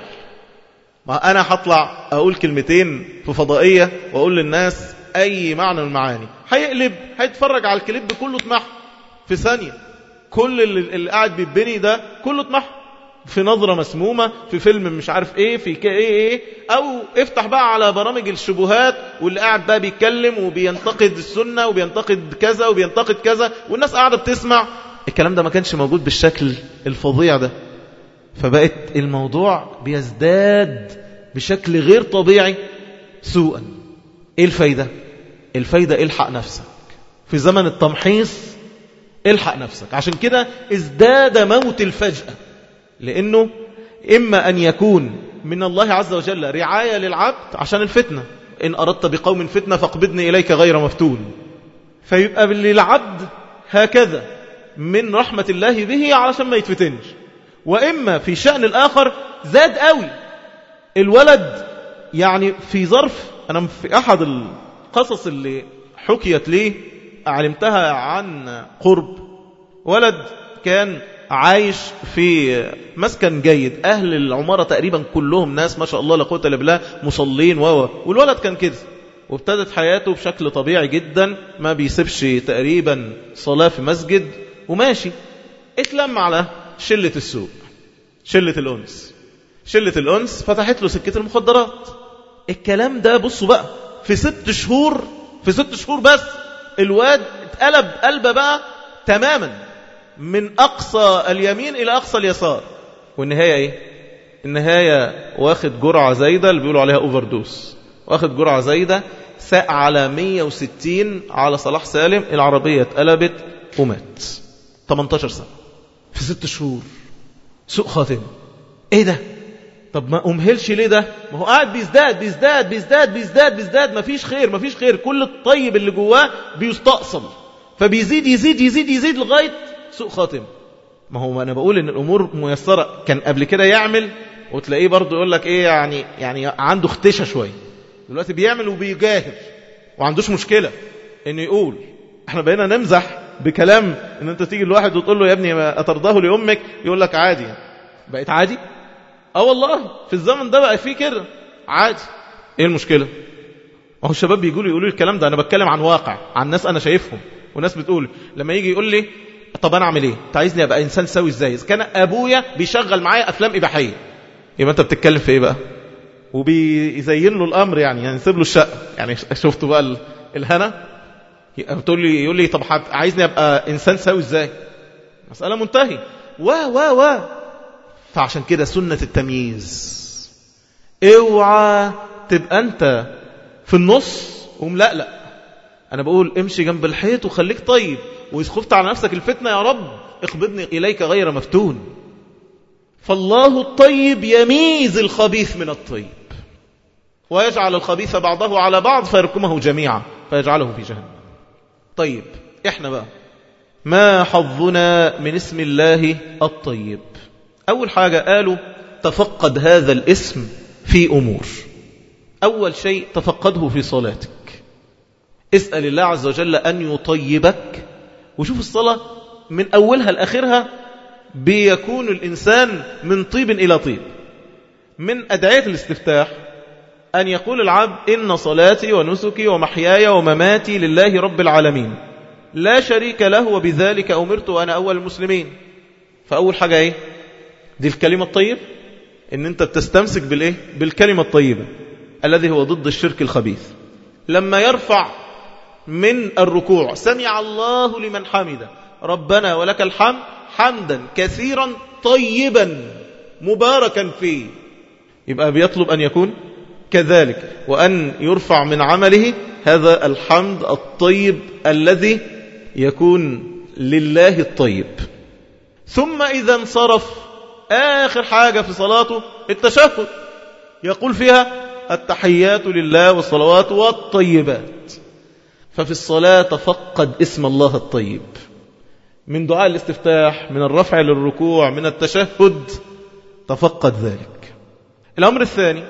ما أنا هطلع أقول كلمتين في فضائية وأقول للناس أي معنى من المعاني هيقلب هيتفرج على الكليب كله اتمح في ثانية كل اللي, اللي قاعد بيتبني ده كله اتمح في نظرة مسمومة في فيلم مش عارف ايه في ايه ايه او افتح بقى على برامج الشبهات واللي قاعد بقى بيتكلم وبينتقد السنة وبينتقد كذا وبينتقد كذا والناس قاعدة بتسمع الكلام ده ما كانش موجود بالشكل الفظيع ده فبقت الموضوع بيزداد بشكل غير طبيعي سوءا ايه الفايدة الفايدة الحق نفسك في زمن التمحيص الحق نفسك عشان كده ازداد موت الفجأة لأنه إما أن يكون من الله عز وجل رعاية للعبد عشان الفتنة إن أردت بقوم فتنة فاقبضني إليك غير مفتون فيبقى للعبد هكذا من رحمة الله به علشان ما يتفتنش وإما في شأن الآخر زاد قوي الولد يعني في ظرف أنا في أحد القصص اللي حكيت لي علمتها عن قرب ولد كان عايش في مسكن جيد أهل العمارة تقريبا كلهم ناس ما شاء الله لا قوه الا بالله مصلين و والولد كان كده وابتدت حياته بشكل طبيعي جدا ما بيسيبش تقريبا صلاة في مسجد وماشي اتلم على شلة السوق شلة الأنس شلة الأنس فتحت له سكة المخدرات الكلام ده بصوا بقى في ست شهور في ست شهور بس الواد اتقلب قلبه بقى تماما من أقصى اليمين إلى أقصى اليسار والنهاية إيه؟ النهاية واخد جرعة زايدة اللي بيقولوا عليها أوفر دوس واخد جرعة زايدة ساق على 160 على صلاح سالم العربية اتقلبت ومات 18 سنة في ست شهور سوء خاتمة ايه ده طب ما امهلش ليه ده ما هو قاعد بيزداد بيزداد بيزداد بيزداد بيزداد ما فيش خير ما فيش خير كل الطيب اللي جواه بيستأصل فبيزيد يزيد يزيد يزيد لغاية سوء خاتمة ما هو انا بقول ان الامور ميسرة كان قبل كده يعمل وتلاقيه برضه يقول لك ايه يعني يعني عنده اختشى شويه دلوقتي بيعمل وبيجاهر وعندوش مشكله انه يقول احنا بقينا نمزح بكلام ان انت تيجي لواحد وتقول له يا ابني ما اترضاه لامك يقول لك عادي بقيت عادي اه والله في الزمن ده بقى فيه كده عادي ايه المشكله اهو الشباب بيقولوا يقولوا لي الكلام ده انا بتكلم عن واقع عن ناس انا شايفهم وناس بتقول لما يجي يقول لي طب انا اعمل ايه انت عايزني ابقى انسان سوي ازاي اذا كان ابويا بيشغل معايا افلام اباحيه يبقى انت بتتكلم في ايه بقى وبيزين له الامر يعني يعني يسيب له الشقه يعني شفتوا بقى الهنا تقول لي يقول لي طب عايزني ابقى انسان سوي ازاي مساله منتهي و و و فعشان كده سنه التمييز اوعى تبقى انت في النص وملقلق انا بقول امشي جنب الحيط وخليك طيب واذا خفت على نفسك الفتنه يا رب اقبضني اليك غير مفتون فالله الطيب يميز الخبيث من الطيب ويجعل الخبيث بعضه على بعض فيركمه جميعا فيجعله في جهنم طيب احنا بقى ما حظنا من اسم الله الطيب أول حاجة قالوا تفقد هذا الاسم في أمور أول شيء تفقده في صلاتك اسأل الله عز وجل أن يطيبك وشوف الصلاة من أولها لآخرها بيكون الإنسان من طيب إلى طيب من أدعية الاستفتاح أن يقول العبد إن صلاتي ونسكي ومحياي ومماتي لله رب العالمين لا شريك له وبذلك أمرت وأنا أول المسلمين فأول حاجة إيه دي الكلمة الطيب إن أنت بتستمسك بالإيه بالكلمة الطيبة الذي هو ضد الشرك الخبيث لما يرفع من الركوع سمع الله لمن حمده ربنا ولك الحمد حمدا كثيرا طيبا مباركا فيه يبقى بيطلب أن يكون كذلك وأن يرفع من عمله هذا الحمد الطيب الذي يكون لله الطيب ثم إذا انصرف آخر حاجة في صلاته التشهد يقول فيها التحيات لله والصلوات والطيبات ففي الصلاة تفقد اسم الله الطيب من دعاء الاستفتاح من الرفع للركوع من التشهد تفقد ذلك الأمر الثاني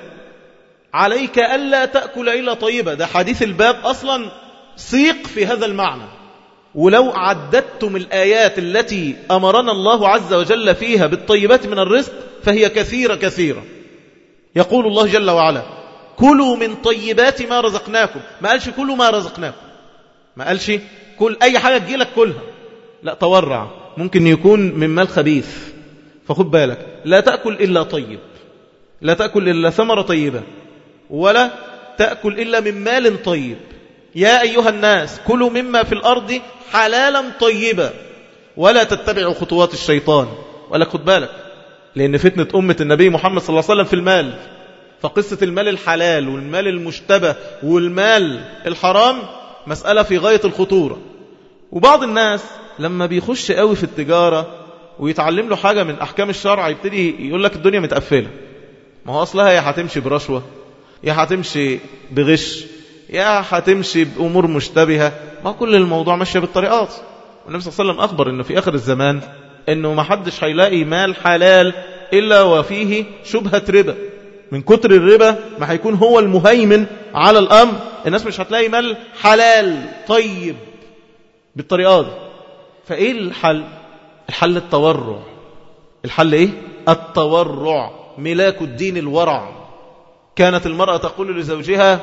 عليك ألا تأكل إلا طيبة ده حديث الباب أصلا سيق في هذا المعنى ولو عددتم الآيات التي أمرنا الله عز وجل فيها بالطيبات من الرزق فهي كثيرة كثيرة يقول الله جل وعلا كلوا من طيبات ما رزقناكم ما قالش كلوا ما رزقناكم ما قالش كل أي حاجة تجيلك كلها لا تورع ممكن يكون من مال خبيث فخد بالك لا تأكل إلا طيب لا تأكل إلا ثمرة طيبة ولا تأكل إلا من مال طيب يا أيها الناس كلوا مما في الأرض حلالا طيبا ولا تتبعوا خطوات الشيطان ولا خد بالك لأن فتنة أمة النبي محمد صلى الله عليه وسلم في المال فقصة المال الحلال والمال المشتبه والمال الحرام مسألة في غاية الخطورة وبعض الناس لما بيخش قوي في التجارة ويتعلم له حاجة من أحكام الشرع يبتدي يقول لك الدنيا متقفلة ما هو أصلها يا هتمشي برشوة يا هتمشي بغش يا هتمشي بأمور مشتبهة ما كل الموضوع ماشية بالطريقات والنبي صلى الله عليه وسلم أخبر أنه في آخر الزمان أنه ما حدش هيلاقي مال حلال إلا وفيه شبهة ربا من كتر الربا ما هيكون هو المهيمن على الأمر الناس مش هتلاقي مال حلال طيب بالطريقة دي فإيه الحل الحل التورع الحل إيه التورع ملاك الدين الورع كانت المرأة تقول لزوجها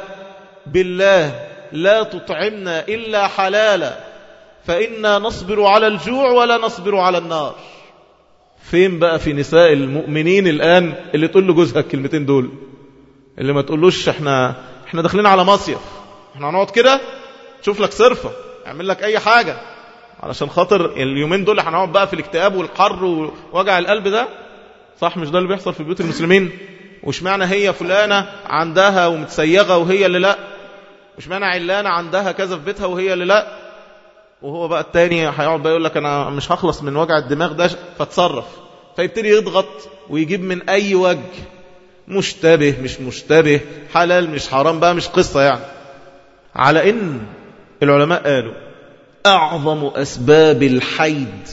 بالله لا تطعمنا إلا حلالا فإنا نصبر على الجوع ولا نصبر على النار فين بقى في نساء المؤمنين الآن اللي تقول له جوزها الكلمتين دول اللي ما تقولوش احنا احنا داخلين على مصيف احنا هنقعد كده تشوف لك صرفة اعمل لك اي حاجة علشان خاطر اليومين دول هنقعد بقى في الاكتئاب والحر ووجع القلب ده صح مش ده اللي بيحصل في بيوت المسلمين وش معنى هي فلانة عندها ومتسيغة وهي اللي لا وش معنى علانة عندها كذا في بيتها وهي اللي لا وهو بقى التاني هيقعد بقى يقول لك انا مش هخلص من وجع الدماغ ده فاتصرف فيبتدي يضغط ويجيب من اي وجه مشتبه مش مشتبه حلال مش حرام بقى مش قصة يعني على ان العلماء قالوا اعظم اسباب الحيد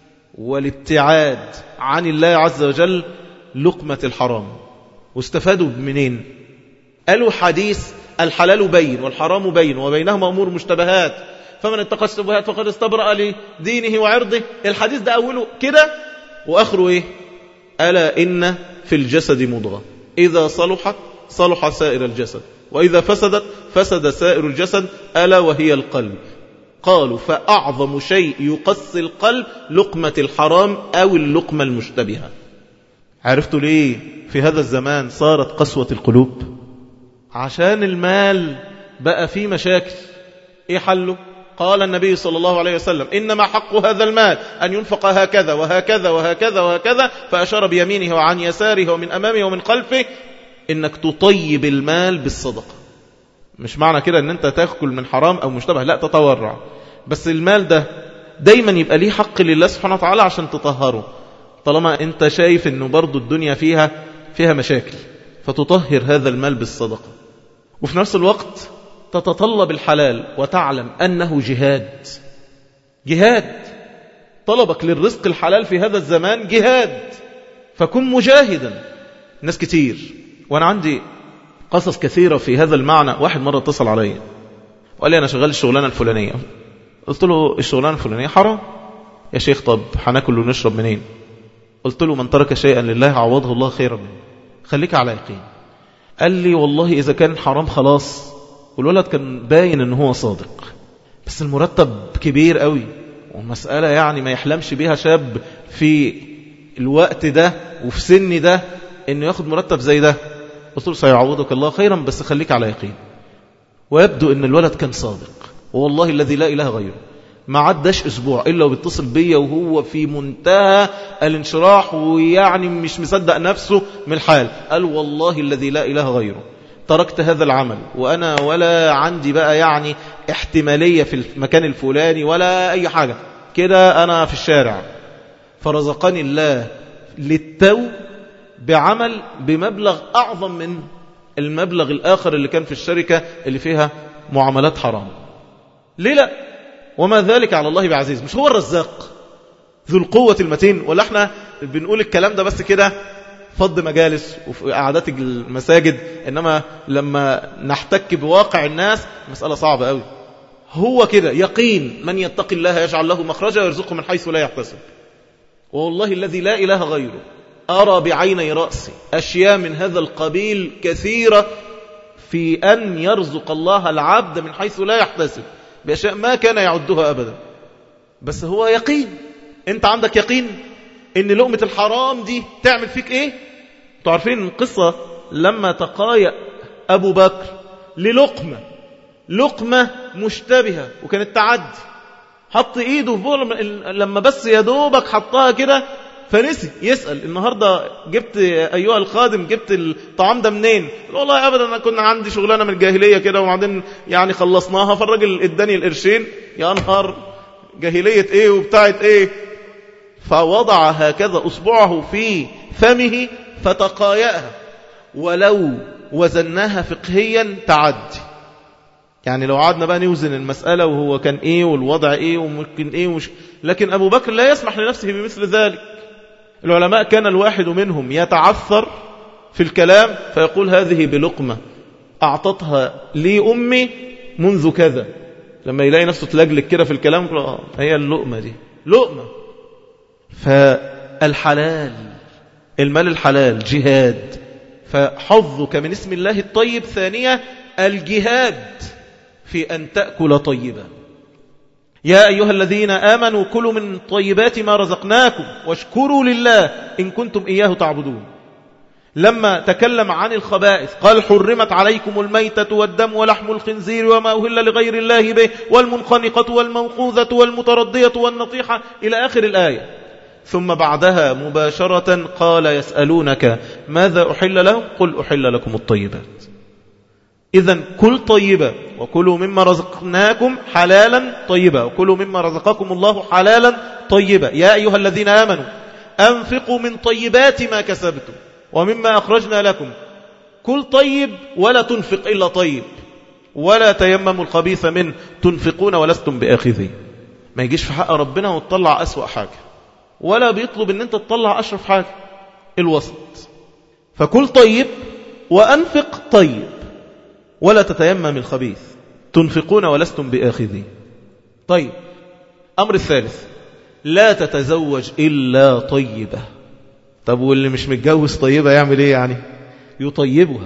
والابتعاد عن الله عز وجل لقمة الحرام واستفادوا منين قالوا حديث الحلال بين والحرام بين وبينهما أمور مشتبهات فمن اتقى الشبهات فقد استبرأ لدينه وعرضه الحديث ده أوله كده وآخره إيه ألا إن في الجسد مضغة إذا صلحت صلح سائر الجسد وإذا فسدت فسد سائر الجسد ألا وهي القلب قالوا فأعظم شيء يقسي القلب لقمة الحرام أو اللقمة المشتبهة عرفتوا ليه في هذا الزمان صارت قسوة القلوب عشان المال بقى فيه مشاكل ايه حله قال النبي صلى الله عليه وسلم إنما حق هذا المال أن ينفق هكذا وهكذا وهكذا وهكذا فأشار بيمينه وعن يساره ومن أمامه ومن خلفه إنك تطيب المال بالصدقة مش معنى كده ان انت تاكل من حرام او مشتبه لا تتورع بس المال ده دايما يبقى ليه حق لله سبحانه وتعالى عشان تطهره طالما انت شايف انه برضو الدنيا فيها فيها مشاكل فتطهر هذا المال بالصدقة وفي نفس الوقت تتطلب الحلال وتعلم أنه جهاد جهاد طلبك للرزق الحلال في هذا الزمان جهاد فكن مجاهدا ناس كتير وأنا عندي قصص كثيرة في هذا المعنى واحد مرة اتصل علي وقال لي أنا شغال الشغلانة الفلانية قلت له الشغلانة الفلانية حرام يا شيخ طب هناكل ونشرب منين قلت له من ترك شيئا لله عوضه الله خيرا منه خليك على يقين قال لي والله إذا كان حرام خلاص والولد كان باين ان هو صادق بس المرتب كبير قوي ومسألة يعني ما يحلمش بيها شاب في الوقت ده وفي سن ده انه ياخد مرتب زي ده قلت له سيعوضك الله خيرا بس خليك على يقين ويبدو ان الولد كان صادق والله الذي لا اله غيره ما عداش اسبوع الا وبيتصل بيا وهو في منتهى الانشراح ويعني مش مصدق نفسه من الحال قال والله الذي لا اله غيره تركت هذا العمل وأنا ولا عندي بقى يعني احتمالية في المكان الفلاني ولا أي حاجة كده أنا في الشارع فرزقني الله للتو بعمل بمبلغ أعظم من المبلغ الآخر اللي كان في الشركة اللي فيها معاملات حرام ليه لا وما ذلك على الله بعزيز مش هو الرزاق ذو القوة المتين ولا احنا بنقول الكلام ده بس كده فض مجالس وفي قعدات المساجد إنما لما نحتك بواقع الناس مسألة صعبة قوي هو كده يقين من يتقي الله يجعل له مخرجا ويرزقه من حيث لا يحتسب والله الذي لا إله غيره أرى بعيني رأسي أشياء من هذا القبيل كثيرة في أن يرزق الله العبد من حيث لا يحتسب بأشياء ما كان يعدها أبدا بس هو يقين أنت عندك يقين ان لقمة الحرام دي تعمل فيك ايه تعرفين القصة لما تقايا ابو بكر للقمة لقمة مشتبهة وكانت تعدي حط ايده في بول لما بس يا دوبك حطها كده فنسي يسأل النهاردة جبت أيها الخادم جبت الطعام ده منين والله أبدا أنا كنا عندي شغلانة من الجاهلية كده وبعدين يعني خلصناها فالراجل اداني القرشين يا نهار جاهلية ايه وبتاعت ايه فوضع هكذا أصبعه في فمه فتقايأها ولو وزناها فقهيا تعدي يعني لو قعدنا بقى نوزن المسألة وهو كان إيه والوضع إيه وممكن إيه ومش لكن أبو بكر لا يسمح لنفسه بمثل ذلك العلماء كان الواحد منهم يتعثر في الكلام فيقول هذه بلقمة أعطتها لي أمي منذ كذا لما يلاقي نفسه تلجلك كده في الكلام يقول اه هي اللقمة دي لقمة فالحلال المال الحلال جهاد فحظك من اسم الله الطيب ثانية الجهاد في أن تأكل طيبا يا أيها الذين آمنوا كلوا من طيبات ما رزقناكم واشكروا لله إن كنتم إياه تعبدون لما تكلم عن الخبائث قال حرمت عليكم الميتة والدم ولحم الخنزير وما أهل لغير الله به والمنخنقة والموقوذة والمتردية والنطيحة إلى آخر الآية ثم بعدها مباشرة قال يسألونك ماذا أحل لهم قل أحل لكم الطيبات إذا كل طيبة وكلوا مما رزقناكم حلالا طيبا وكلوا مما رزقكم الله حلالا طيبا يا أيها الذين آمنوا أنفقوا من طيبات ما كسبتم ومما أخرجنا لكم كل طيب ولا تنفق إلا طيب ولا تيمموا الخبيث من تنفقون ولستم بآخذين ما يجيش في حق ربنا وتطلع أسوأ حاجة ولا بيطلب ان انت تطلع أشرف حاجة الوسط فكل طيب وأنفق طيب ولا تتيمم الخبيث تنفقون ولستم بآخذين طيب أمر الثالث لا تتزوج إلا طيبة طب واللي مش متجوز طيبة يعمل ايه يعني يطيبها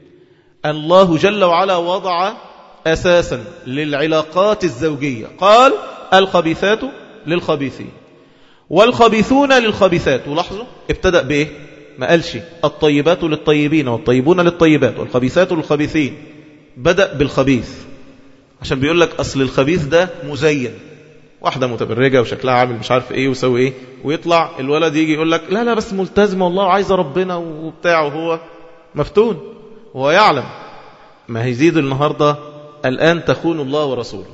الله جل وعلا وضع أساسا للعلاقات الزوجية قال الخبيثات للخبيثين والخبيثون للخبيثات ولاحظوا ابتدأ بإيه ما قالش الطيبات للطيبين والطيبون للطيبات والخبيثات للخبيثين بدأ بالخبيث عشان بيقول لك أصل الخبيث ده مزين واحدة متبرجة وشكلها عامل مش عارف ايه وسوي ايه ويطلع الولد يجي يقول لك لا لا بس ملتزمة والله وعايزة ربنا وبتاع وهو مفتون هو يعلم ما هيزيد النهاردة الآن تخون الله ورسوله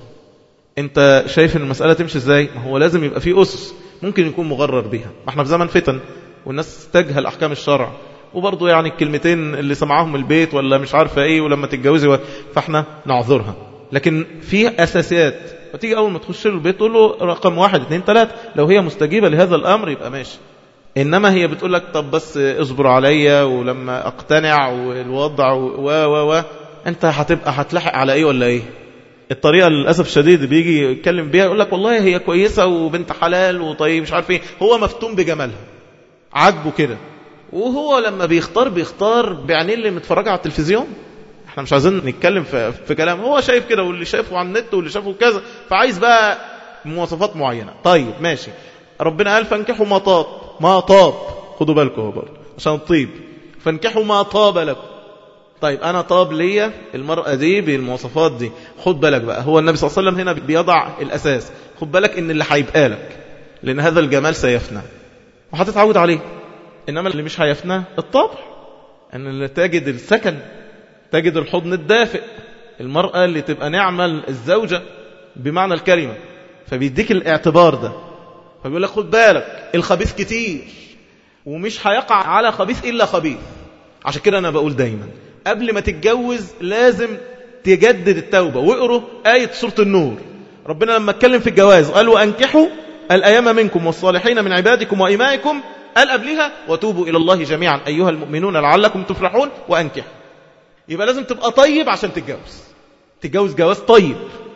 انت شايف ان المسألة تمشي ازاي ما هو لازم يبقى فيه أسس ممكن يكون مغرر بيها ما احنا في زمن فتن والناس تجهل أحكام الشرع وبرضه يعني الكلمتين اللي سمعهم البيت ولا مش عارفة ايه ولما تتجوزي و... فاحنا نعذرها لكن في أساسيات فتيجي أول ما تخش له البيت تقول له رقم واحد اثنين ثلاثة لو هي مستجيبة لهذا الأمر يبقى ماشي إنما هي بتقول لك طب بس اصبر عليا ولما أقتنع والوضع و و و أنت هتبقى هتلحق على إيه ولا إيه الطريقة للأسف الشديد بيجي يتكلم بيها يقول لك والله هي كويسة وبنت حلال وطيب مش عارف إيه هو مفتون بجمالها عاجبه كده وهو لما بيختار بيختار بعينين اللي متفرجة على التلفزيون احنا مش عايزين نتكلم في, في كلام هو شايف كده واللي شايفه على النت واللي شافه كذا فعايز بقى مواصفات معينة طيب ماشي ربنا قال فانكحوا ما طاب ما طاب خدوا بالكم هو برضه عشان الطيب فانكحوا ما طاب لكم طيب انا طاب ليا المرأة دي بالمواصفات دي خد بالك بقى هو النبي صلى الله عليه وسلم هنا بيضع الاساس خد بالك ان اللي هيبقى لك لان هذا الجمال سيفنى وهتتعود عليه انما اللي مش هيفنى الطبع ان اللي تجد السكن تجد الحضن الدافئ المرأة اللي تبقى نعمة الزوجة بمعنى الكلمة فبيديك الاعتبار ده فبيقول لك خد بالك الخبيث كتير ومش هيقع على خبيث إلا خبيث عشان كده أنا بقول دايما قبل ما تتجوز لازم تجدد التوبة واقروا آية سورة النور ربنا لما اتكلم في الجواز قال وأنكحوا الأيام منكم والصالحين من عبادكم وإمائكم قال قبلها وتوبوا إلى الله جميعا أيها المؤمنون لعلكم تفلحون وأنكحوا يبقى لازم تبقى طيب عشان تتجوز تتجوز جواز طيب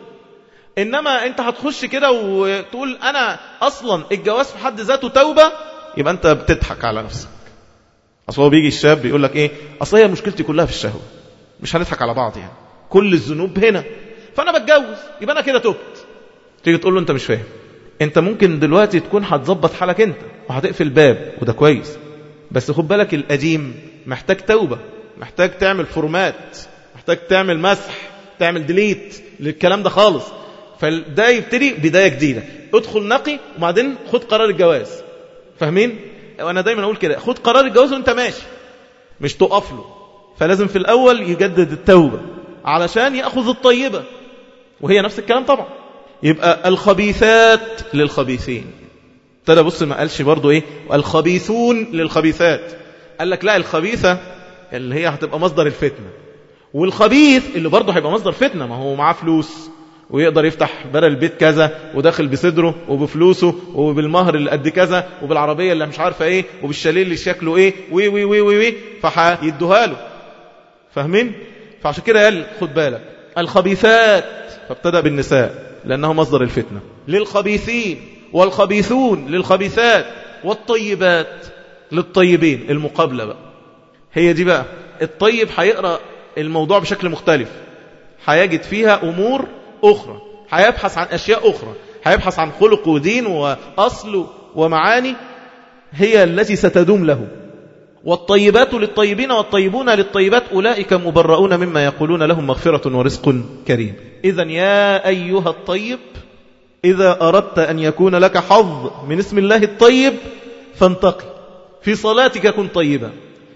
إنما أنت هتخش كده وتقول أنا أصلا الجواز في حد ذاته توبة يبقى أنت بتضحك على نفسك أصل هو بيجي الشاب بيقول لك إيه أصل هي مشكلتي كلها في الشهوة مش هنضحك على بعض يعني كل الذنوب هنا فأنا بتجوز يبقى أنا كده تبت تيجي تقول له أنت مش فاهم أنت ممكن دلوقتي تكون هتظبط حالك أنت وهتقفل باب وده كويس بس خد بالك القديم محتاج توبة محتاج تعمل فورمات محتاج تعمل مسح تعمل ديليت للكلام ده خالص فده يبتدي بداية جديدة ادخل نقي وبعدين خد قرار الجواز فاهمين وانا دايما اقول كده خد قرار الجواز وانت ماشي مش تقف له فلازم في الاول يجدد التوبة علشان ياخذ الطيبة وهي نفس الكلام طبعا يبقى الخبيثات للخبيثين ابتدى بص ما قالش برضو ايه الخبيثون للخبيثات قال لك لا الخبيثة اللي هي هتبقى مصدر الفتنة والخبيث اللي برضه هيبقى مصدر فتنة ما هو معاه فلوس ويقدر يفتح بدل البيت كذا وداخل بصدره وبفلوسه وبالمهر اللي قد كذا وبالعربية اللي مش عارفة ايه وبالشاليه اللي شكله ايه وي وي وي وي, وي فهيدوها له فاهمين فعشان كده قال خد بالك الخبيثات فابتدأ بالنساء لأنه مصدر الفتنة للخبيثين والخبيثون للخبيثات والطيبات للطيبين المقابلة بقى هي دي بقى الطيب هيقرأ الموضوع بشكل مختلف هيجد فيها أمور أخرى هيبحث عن أشياء أخرى هيبحث عن خلق ودين وأصل ومعاني هي التي ستدوم له والطيبات للطيبين والطيبون للطيبات أولئك مبرؤون مما يقولون لهم مغفرة ورزق كريم إذا يا أيها الطيب إذا أردت أن يكون لك حظ من اسم الله الطيب فانتقي في صلاتك كن طيبا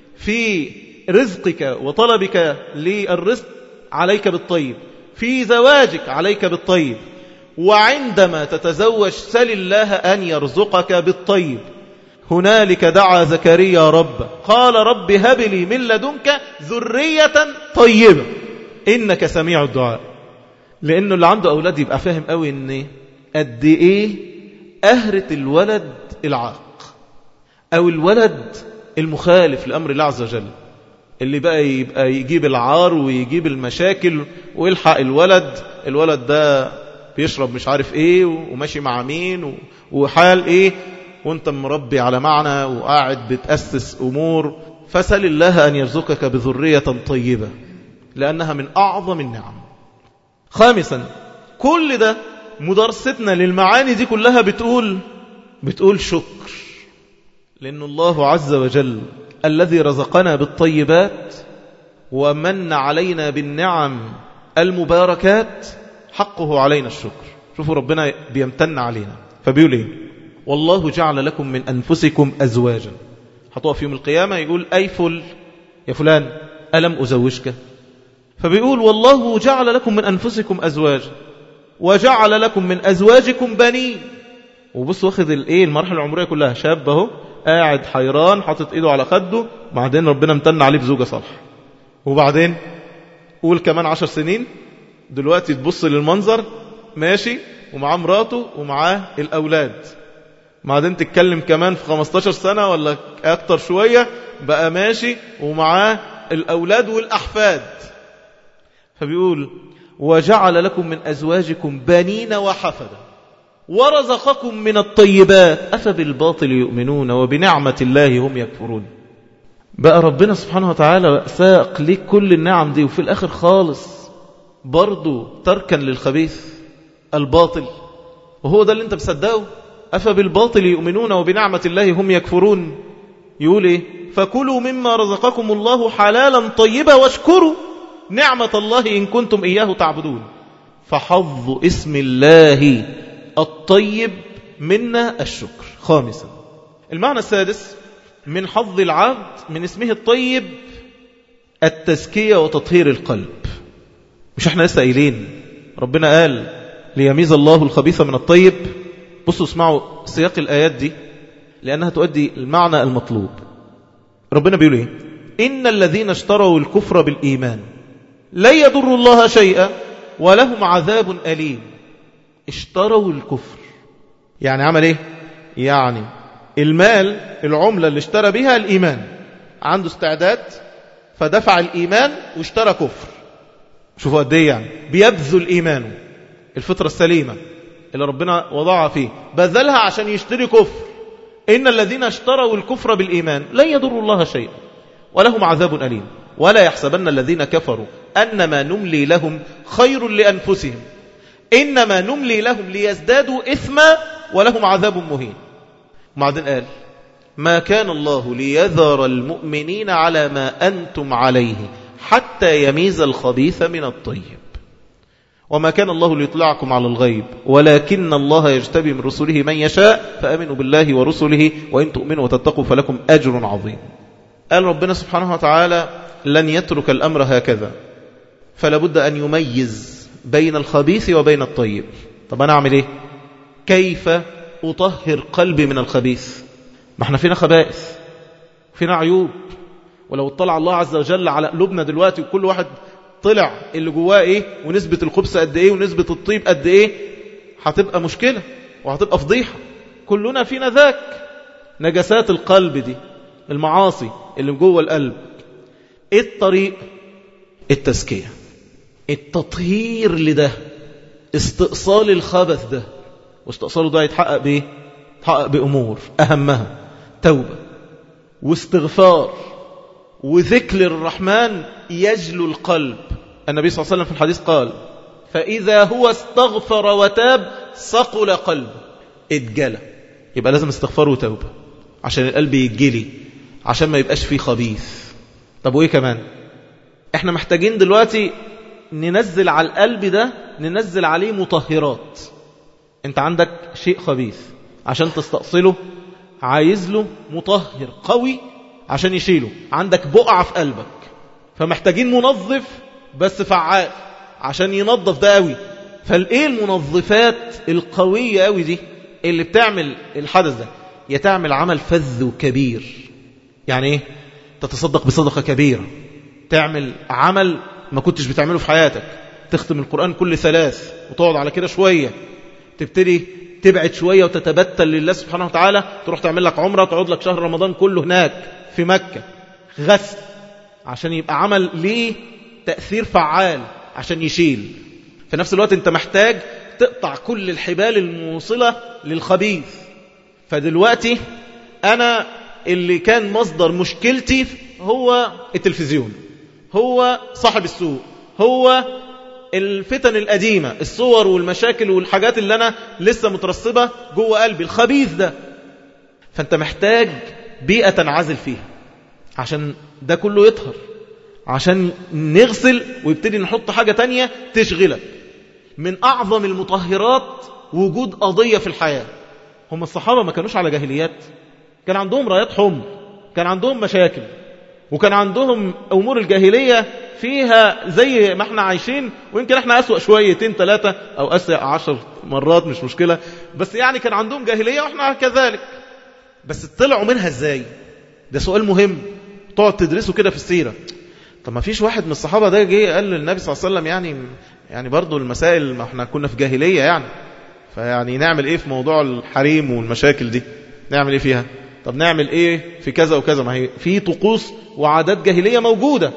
في رزقك وطلبك للرزق عليك بالطيب في زواجك عليك بالطيب وعندما تتزوج سل الله أن يرزقك بالطيب هنالك دعا زكريا رب قال رب هب لي من لدنك ذرية طيبة إنك سميع الدعاء لأنه اللي عنده أولاد يبقى فاهم قوي إن قد إيه أهرة الولد العاق أو الولد المخالف لأمر الله عز وجل اللي بقى يبقى يجيب العار ويجيب المشاكل ويلحق الولد الولد ده بيشرب مش عارف ايه وماشي مع مين وحال ايه وانت مربي على معنى وقاعد بتأسس أمور فسل الله أن يرزقك بذرية طيبة لأنها من أعظم النعم خامسا كل ده مدرستنا للمعاني دي كلها بتقول بتقول شكر لأن الله عز وجل الذي رزقنا بالطيبات ومن علينا بالنعم المباركات حقه علينا الشكر شوفوا ربنا بيمتن علينا فبيقول ايه والله جعل لكم من أنفسكم أزواجا هتقف يوم القيامة يقول أي فل يا فلان ألم أزوجك فبيقول والله جعل لكم من أنفسكم أزواجا وجعل لكم من أزواجكم بنين وبص واخد الايه المرحله العمريه كلها شاب اهو قاعد حيران حاطط ايده على خده بعدين ربنا امتن عليه بزوجه صالحه وبعدين قول كمان عشر سنين دلوقتي تبص للمنظر ماشي ومعاه مراته ومعاه الاولاد بعدين تتكلم كمان في 15 سنه ولا اكتر شويه بقى ماشي ومعاه الاولاد والاحفاد فبيقول وجعل لكم من ازواجكم بنين وحفدا ورزقكم من الطيبات أفبالباطل يؤمنون وبنعمة الله هم يكفرون بقى ربنا سبحانه وتعالى ساق لك كل النعم دي وفي الآخر خالص برضو تركا للخبيث الباطل وهو ده اللي انت مصدقه أفبالباطل يؤمنون وبنعمة الله هم يكفرون يقول ايه فكلوا مما رزقكم الله حلالا طيبا واشكروا نعمة الله إن كنتم إياه تعبدون فحظ اسم الله الطيب منا الشكر خامسا المعنى السادس من حظ العبد من اسمه الطيب التزكية وتطهير القلب مش احنا لسه قايلين ربنا قال ليميز الله الخبيث من الطيب بصوا اسمعوا سياق الآيات دي لأنها تؤدي المعنى المطلوب ربنا بيقول ايه إن الذين اشتروا الكفر بالإيمان لن يضروا الله شيئا ولهم عذاب أليم اشتروا الكفر يعني عمل ايه يعني المال العملة اللي اشترى بها الإيمان عنده استعداد فدفع الإيمان واشترى كفر شوفوا قد ايه يعني بيبذل إيمانه الفطرة السليمة اللي ربنا وضعها فيه بذلها عشان يشتري كفر إن الذين اشتروا الكفر بالإيمان لن يضروا الله شيئا ولهم عذاب أليم ولا يحسبن الذين كفروا أنما نملي لهم خير لأنفسهم إنما نملي لهم ليزدادوا إثما ولهم عذاب مهين وبعدين قال ما كان الله ليذر المؤمنين على ما أنتم عليه حتى يميز الخبيث من الطيب وما كان الله ليطلعكم على الغيب ولكن الله يجتبي من رسله من يشاء فأمنوا بالله ورسله وإن تؤمنوا وتتقوا فلكم أجر عظيم قال ربنا سبحانه وتعالى لن يترك الأمر هكذا فلا بد أن يميز بين الخبيث وبين الطيب طب أنا أعمل إيه كيف أطهر قلبي من الخبيث ما احنا فينا خبائث فينا عيوب ولو اطلع الله عز وجل على قلوبنا دلوقتي وكل واحد طلع اللي جواه ايه ونسبة الخبث قد ايه ونسبة الطيب قد ايه هتبقى مشكلة وهتبقى فضيحة كلنا فينا ذاك نجسات القلب دي المعاصي اللي جوه القلب ايه الطريق التزكية التطهير لده استئصال الخبث ده واستئصاله ده يتحقق بإيه؟ يتحقق بأمور أهمها توبة واستغفار وذكر الرحمن يجلو القلب النبي صلى الله عليه وسلم في الحديث قال فإذا هو استغفر وتاب صقل قلبه اتجلى يبقى لازم استغفار وتوبة عشان القلب يتجلي عشان ما يبقاش فيه خبيث طب وإيه كمان احنا محتاجين دلوقتي ننزل على القلب ده ننزل عليه مطهرات انت عندك شيء خبيث عشان تستأصله عايز له مطهر قوي عشان يشيله عندك بقعة في قلبك فمحتاجين منظف بس فعال عشان ينظف ده قوي فالايه المنظفات القوية قوي دي اللي بتعمل الحدث ده يا تعمل عمل فذ وكبير يعني ايه تتصدق بصدقة كبيرة تعمل عمل ما كنتش بتعمله في حياتك تختم القرآن كل ثلاث وتقعد على كده شوية تبتدي تبعد شوية وتتبتل لله سبحانه وتعالى تروح تعمل لك عمرة تقعد لك شهر رمضان كله هناك في مكة غسل عشان يبقى عمل ليه تأثير فعال عشان يشيل في نفس الوقت انت محتاج تقطع كل الحبال الموصلة للخبيث فدلوقتي أنا اللي كان مصدر مشكلتي هو التلفزيون هو صاحب السوق هو الفتن القديمة الصور والمشاكل والحاجات اللي أنا لسه مترصبة جوه قلبي الخبيث ده فأنت محتاج بيئة تنعزل فيها عشان ده كله يطهر عشان نغسل ويبتدي نحط حاجة تانية تشغلك من أعظم المطهرات وجود قضية في الحياة هم الصحابة ما كانوش على جاهليات كان عندهم رايات حمر كان عندهم مشاكل وكان عندهم أمور الجاهلية فيها زي ما احنا عايشين ويمكن احنا أسوأ شويتين ثلاثة أو أسوأ عشر مرات مش مشكلة بس يعني كان عندهم جاهلية واحنا كذلك بس طلعوا منها ازاي ده سؤال مهم تقعد تدرسه كده في السيرة طب ما فيش واحد من الصحابة ده جه قال للنبي صلى الله عليه وسلم يعني يعني برضو المسائل ما احنا كنا في جاهلية يعني فيعني نعمل ايه في موضوع الحريم والمشاكل دي نعمل ايه فيها طب نعمل ايه في كذا وكذا ما هي في طقوس وعادات جاهلية موجودة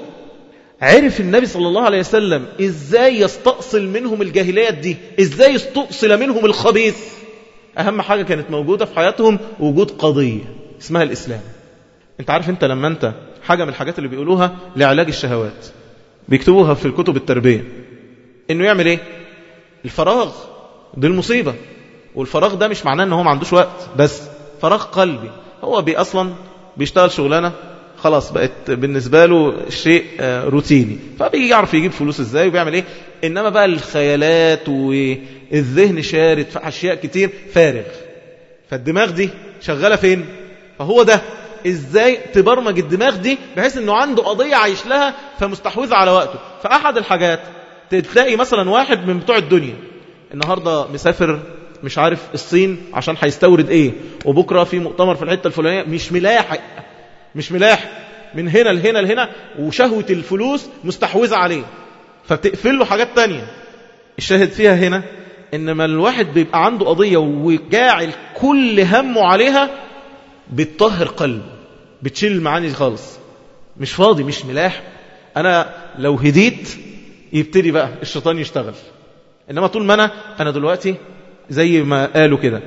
عرف النبي صلى الله عليه وسلم ازاي يستأصل منهم الجاهليات دي ازاي يستأصل منهم الخبيث اهم حاجة كانت موجودة في حياتهم وجود قضية اسمها الاسلام انت عارف انت لما انت حاجة من الحاجات اللي بيقولوها لعلاج الشهوات بيكتبوها في الكتب التربية انه يعمل ايه الفراغ دي المصيبة والفراغ ده مش معناه ان هو ما عندوش وقت بس فراغ قلبي هو بي اصلا بيشتغل شغلانة خلاص بقت بالنسبة له شيء روتيني فبيعرف يجيب فلوس ازاي وبيعمل ايه انما بقى الخيالات والذهن شارد في اشياء كتير فارغ فالدماغ دي شغالة فين فهو ده ازاي تبرمج الدماغ دي بحيث انه عنده قضية عايش لها فمستحوذة على وقته فاحد الحاجات تلاقي مثلا واحد من بتوع الدنيا النهاردة مسافر مش عارف الصين عشان هيستورد ايه وبكرة في مؤتمر في الحتة الفلانية مش ملاحق مش ملاحق من هنا لهنا لهنا وشهوة الفلوس مستحوذة عليه فبتقفل له حاجات تانية الشاهد فيها هنا انما الواحد بيبقى عنده قضية وجاعل كل همه عليها بتطهر قلبه بتشيل المعاني خالص مش فاضي مش ملاح انا لو هديت يبتدي بقى الشيطان يشتغل انما طول ما انا انا دلوقتي زي ما قالوا كده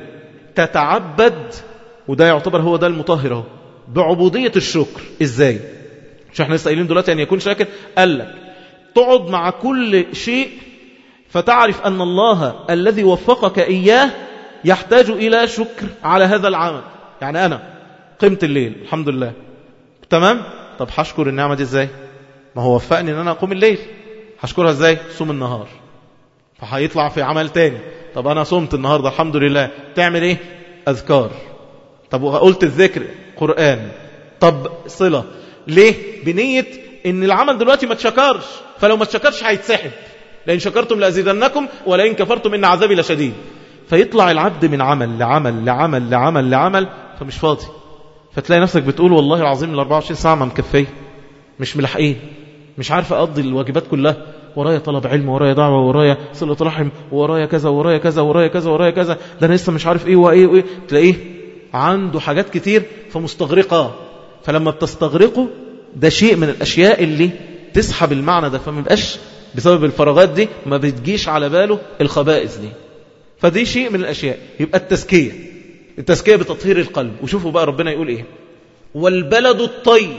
تتعبد وده يعتبر هو ده المطهر اهو بعبودية الشكر ازاي مش احنا لسه قايلين دلوقتي ان يكون شاكر قال لك تقعد مع كل شيء فتعرف ان الله الذي وفقك اياه يحتاج الى شكر على هذا العمل يعني انا قمت الليل الحمد لله تمام طب هشكر النعمة دي ازاي ما هو وفقني ان انا اقوم الليل هشكرها ازاي صوم النهار فهيطلع في عمل تاني طب انا صمت النهاردة الحمد لله تعمل ايه اذكار طب قلت الذكر قرآن طب صلة ليه بنية ان العمل دلوقتي ما تشكرش فلو ما تشكرش هيتسحب لان شكرتم لازيدنكم ولئن كفرتم ان عذابي لشديد فيطلع العبد من عمل لعمل لعمل لعمل لعمل فمش فاضي فتلاقي نفسك بتقول والله العظيم ال 24 ساعة ما مكفيه مش ملحقين مش عارف أقضي الواجبات كلها ورايا طلب علم ورايا دعوة ورايا صلة رحم ورايا كذا ورايا كذا ورايا كذا ورايا كذا ده أنا لسه مش عارف إيه وإيه وإيه تلاقيه عنده حاجات كتير فمستغرقة فلما بتستغرقه ده شيء من الأشياء اللي تسحب المعنى ده فما يبقاش بسبب الفراغات دي ما بتجيش على باله الخبائث دي فدي شيء من الأشياء يبقى التزكية التزكية بتطهير القلب وشوفوا بقى ربنا يقول إيه والبلد الطيب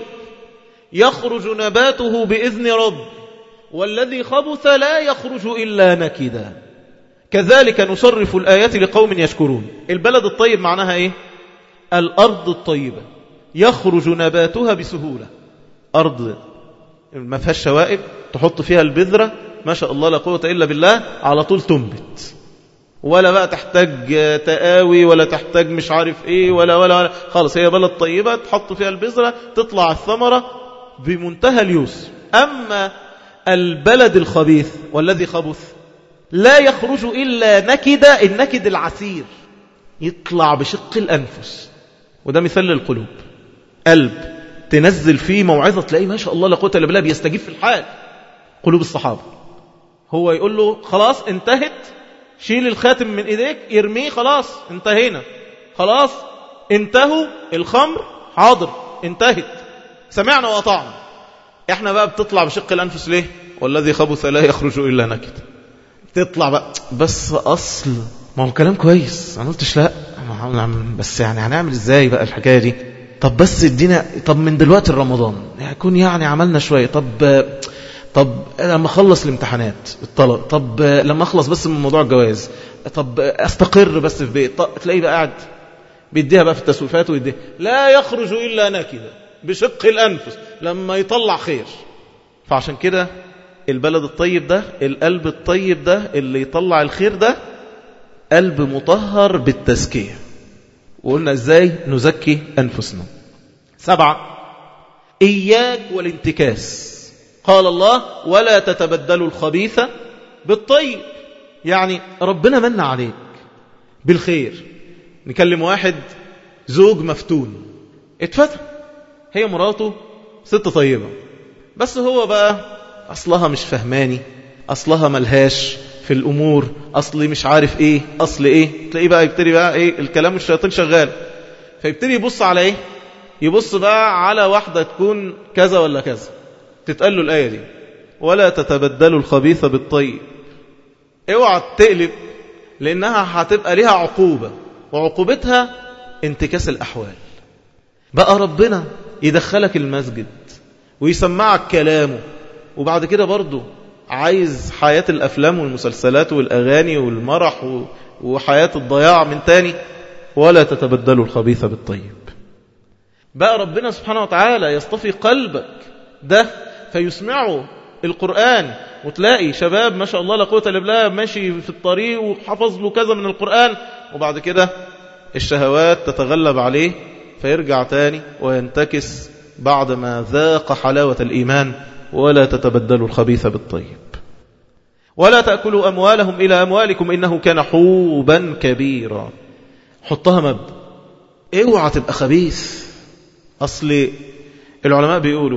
يخرج نباته بإذن رب والذي خبث لا يخرج إلا نكدا كذلك نصرف الآيات لقوم يشكرون البلد الطيب معناها إيه الأرض الطيبة يخرج نباتها بسهولة أرض ما فيهاش شوائب تحط فيها البذرة ما شاء الله لا قوة إلا بالله على طول تنبت ولا بقى تحتاج تقاوي ولا تحتاج مش عارف ايه ولا ولا, ولا خالص هي بلد طيبة تحط فيها البذرة تطلع الثمرة بمنتهى اليسر أما البلد الخبيث والذي خبث لا يخرج إلا نكد النكد العسير يطلع بشق الأنفس وده مثال للقلوب قلب تنزل فيه موعظة تلاقيه ما شاء الله لا قوة إلا بالله بيستجيب في الحال قلوب الصحابة هو يقول له خلاص انتهت شيل الخاتم من ايديك ارميه خلاص انتهينا خلاص انتهوا الخمر حاضر انتهت سمعنا وأطعنا احنا بقى بتطلع بشق الأنفس ليه والذي خبث لا يخرج إلا نكد تطلع بقى بس أصل ما هو كلام كويس أنا قلتش لا بس يعني هنعمل ازاي بقى الحكاية دي طب بس ادينا طب من دلوقتي رمضان يكون يعني عملنا شوية طب طب لما اخلص الامتحانات الطلب طب لما اخلص بس من موضوع الجواز طب استقر بس في بيت تلاقيه بقى قاعد بيديها بقى في التسويفات ويديها لا يخرج إلا نكدا بشق الأنفس لما يطلع خير فعشان كده البلد الطيب ده القلب الطيب ده اللي يطلع الخير ده قلب مطهر بالتزكية وقلنا ازاي نزكي أنفسنا سبعة إياك والانتكاس قال الله ولا تتبدلوا الخبيث بالطيب يعني ربنا من عليك بالخير نكلم واحد زوج مفتون اتفتن هي مراته ست طيبة بس هو بقى أصلها مش فهماني أصلها ملهاش في الأمور أصلي مش عارف إيه أصل إيه تلاقيه بقى يبتدي بقى إيه الكلام الشياطين شغال فيبتدي يبص على إيه يبص بقى على واحدة تكون كذا ولا كذا تتقال له الآية دي ولا تتبدلوا الخبيث بالطيب اوعى تقلب لأنها هتبقى لها عقوبة وعقوبتها انتكاس الأحوال بقى ربنا يدخلك المسجد ويسمعك كلامه وبعد كده برضه عايز حياة الأفلام والمسلسلات والأغاني والمرح وحياة الضياع من تاني ولا تتبدلوا الخبيث بالطيب بقى ربنا سبحانه وتعالى يصطفي قلبك ده فيسمعه القرآن وتلاقي شباب ما شاء الله لا قوة الا بالله ماشي في الطريق وحفظ له كذا من القرآن وبعد كده الشهوات تتغلب عليه فيرجع تاني وينتكس بعد ما ذاق حلاوة الإيمان ولا تتبدلوا الخبيث بالطيب ولا تأكلوا أموالهم إلى أموالكم إنه كان حوبا كبيرا حطها مبدأ اوعى تبقى خبيث أصل العلماء بيقولوا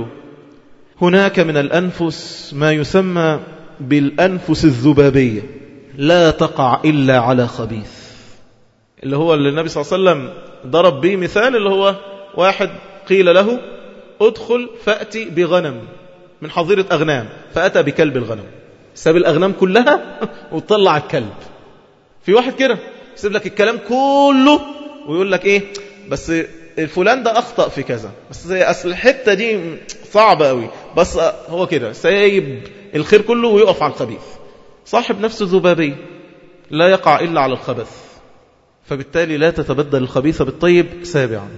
هناك من الأنفس ما يسمى بالأنفس الذبابية لا تقع إلا على خبيث اللي هو اللي النبي صلى الله عليه وسلم ضرب به مثال اللي هو واحد قيل له ادخل فأتي بغنم من حظيرة أغنام فأتى بكلب الغنم ساب الأغنام كلها وطلع الكلب في واحد كده يسيب لك الكلام كله ويقول لك ايه بس الفلان ده أخطأ في كذا بس أصل الحتة دي صعبة قوي بس هو كده سايب الخير كله ويقف على الخبيث صاحب نفسه ذبابي لا يقع إلا على الخبث فبالتالي لا تتبدل الخبيث بالطيب سابعا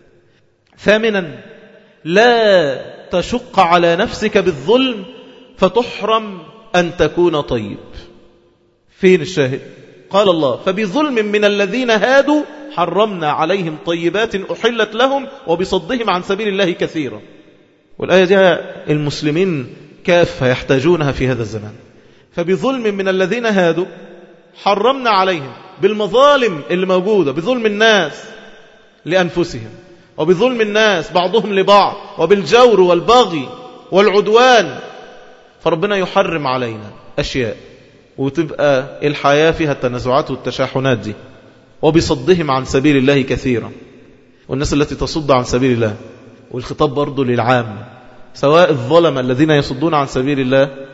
ثامنا لا تشق على نفسك بالظلم فتحرم أن تكون طيب فين الشاهد قال الله فبظلم من الذين هادوا حرمنا عليهم طيبات أحلت لهم وبصدهم عن سبيل الله كثيرا والآية دي المسلمين كافة يحتاجونها في هذا الزمان فبظلم من الذين هادوا حرمنا عليهم بالمظالم اللي موجودة بظلم الناس لأنفسهم وبظلم الناس بعضهم لبعض وبالجور والبغي والعدوان فربنا يحرم علينا أشياء وتبقى الحياة فيها التنازعات والتشاحنات دي وبصدهم عن سبيل الله كثيرا والناس التي تصد عن سبيل الله والخطاب برضو للعام سواء الظلم الذين يصدون عن سبيل الله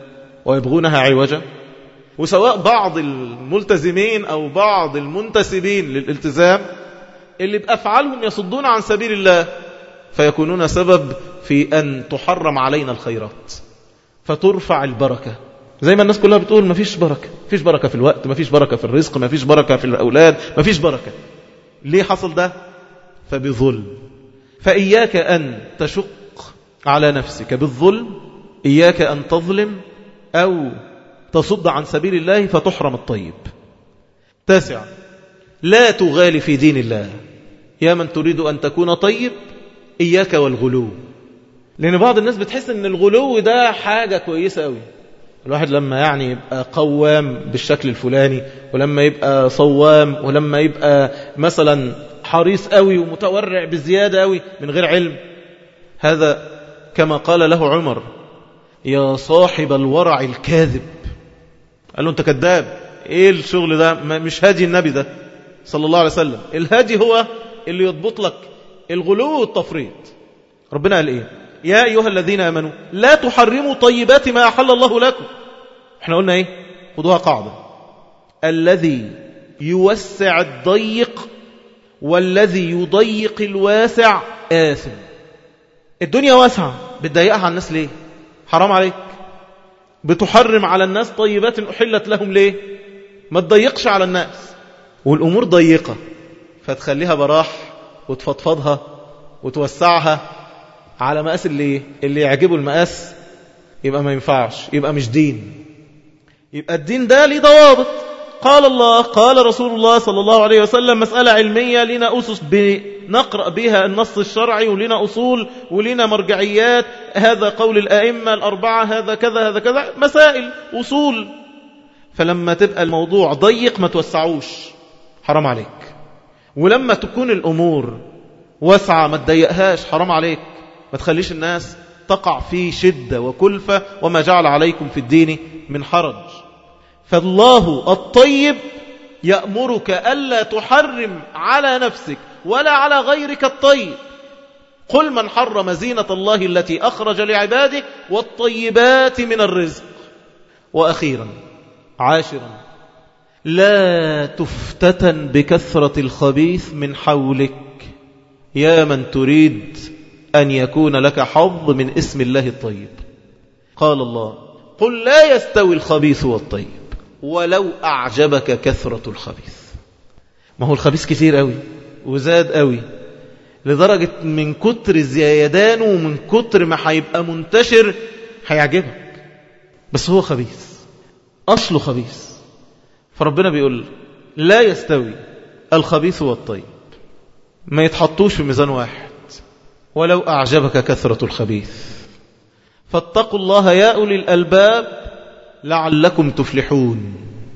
ويبغونها عوجا وسواء بعض الملتزمين أو بعض المنتسبين للالتزام اللي بأفعالهم يصدون عن سبيل الله فيكونون سبب في أن تحرم علينا الخيرات فترفع البركة زي ما الناس كلها بتقول ما فيش بركة فيش بركة في الوقت ما فيش بركة في الرزق ما فيش بركة في الأولاد ما فيش بركة ليه حصل ده فبظلم فإياك أن تشق على نفسك بالظلم إياك أن تظلم أو تصد عن سبيل الله فتحرم الطيب تاسع لا تغالي في دين الله يا من تريد أن تكون طيب إياك والغلو لأن بعض الناس بتحس أن الغلو ده حاجة كويسة أوي الواحد لما يعني يبقى قوام بالشكل الفلاني ولما يبقى صوام ولما يبقى مثلا حريص قوي ومتورع بزيادة قوي من غير علم هذا كما قال له عمر يا صاحب الورع الكاذب قال له انت كذاب ايه الشغل ده مش هادي النبي ده صلى الله عليه وسلم الهادي هو اللي يضبط لك الغلو والتفريط ربنا قال ايه يا ايها الذين امنوا لا تحرموا طيبات ما احل الله لكم احنا قلنا ايه خدوها قاعده الذي يوسع الضيق والذي يضيق الواسع آثم الدنيا واسعة بتضيقها على الناس ليه حرام عليك بتحرم على الناس طيبات أحلت لهم ليه ما تضيقش على الناس والأمور ضيقة فتخليها براح وتفضفضها وتوسعها على مقاس اللي اللي يعجبه المقاس يبقى ما ينفعش يبقى مش دين يبقى الدين ده ليه ضوابط قال الله قال رسول الله صلى الله عليه وسلم مسألة علمية لنا أسس بنقرأ بها النص الشرعي ولنا أصول ولنا مرجعيات هذا قول الآئمة الأربعة هذا كذا هذا كذا مسائل أصول فلما تبقى الموضوع ضيق ما توسعوش حرام عليك ولما تكون الأمور واسعة ما تضيقهاش حرام عليك ما تخليش الناس تقع في شدة وكلفة وما جعل عليكم في الدين من حرج فالله الطيب يأمرك ألا تحرم على نفسك ولا على غيرك الطيب قل من حرم زينة الله التي أخرج لعباده والطيبات من الرزق وأخيرا عاشرا لا تفتتن بكثرة الخبيث من حولك يا من تريد أن يكون لك حظ من اسم الله الطيب قال الله قل لا يستوي الخبيث والطيب ولو أعجبك كثرة الخبيث ما هو الخبيث كثير قوي وزاد قوي لدرجة من كتر زيادانه ومن كتر ما هيبقى منتشر هيعجبك بس هو خبيث أصله خبيث فربنا بيقول لا يستوي الخبيث والطيب ما يتحطوش في ميزان واحد ولو أعجبك كثرة الخبيث فاتقوا الله يا أولي الألباب لعلكم تفلحون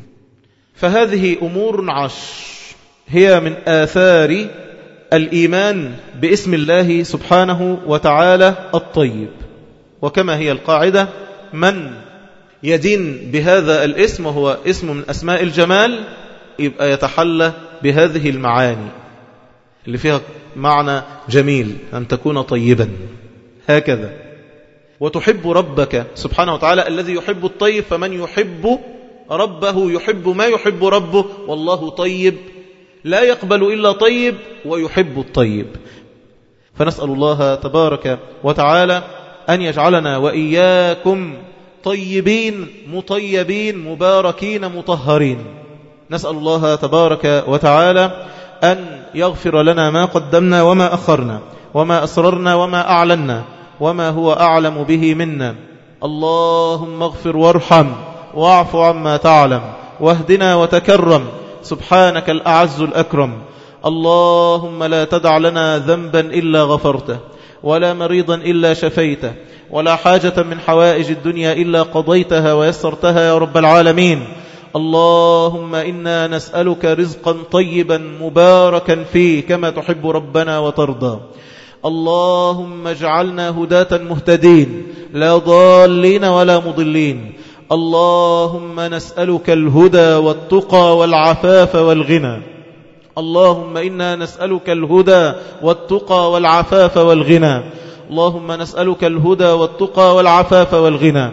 فهذه أمور عشر هي من آثار الإيمان باسم الله سبحانه وتعالى الطيب وكما هي القاعدة من يدين بهذا الاسم وهو اسم من أسماء الجمال يبقى يتحلى بهذه المعاني اللي فيها معنى جميل أن تكون طيبا هكذا وتحب ربك سبحانه وتعالى الذي يحب الطيب فمن يحب ربه يحب ما يحب ربه والله طيب لا يقبل إلا طيب ويحب الطيب فنسأل الله تبارك وتعالى أن يجعلنا وإياكم طيبين مطيبين مباركين مطهرين نسأل الله تبارك وتعالى أن يغفر لنا ما قدمنا وما أخرنا وما أسررنا وما أعلنا وما هو أعلم به منا اللهم اغفر وارحم واعف عما تعلم واهدنا وتكرم سبحانك الأعز الأكرم اللهم لا تدع لنا ذنبا إلا غفرته ولا مريضا إلا شفيته ولا حاجة من حوائج الدنيا إلا قضيتها ويسرتها يا رب العالمين اللهم إنا نسألك رزقا طيبا مباركا فيه كما تحب ربنا وترضى اللهم اجعلنا هداة مهتدين لا ضالين ولا مضلين اللهم نسألك الهدى والتقى والعفاف والغنى اللهم إنا نسألك الهدى والتقى والعفاف والغنى اللهم نسألك الهدى والتقى والعفاف والغنى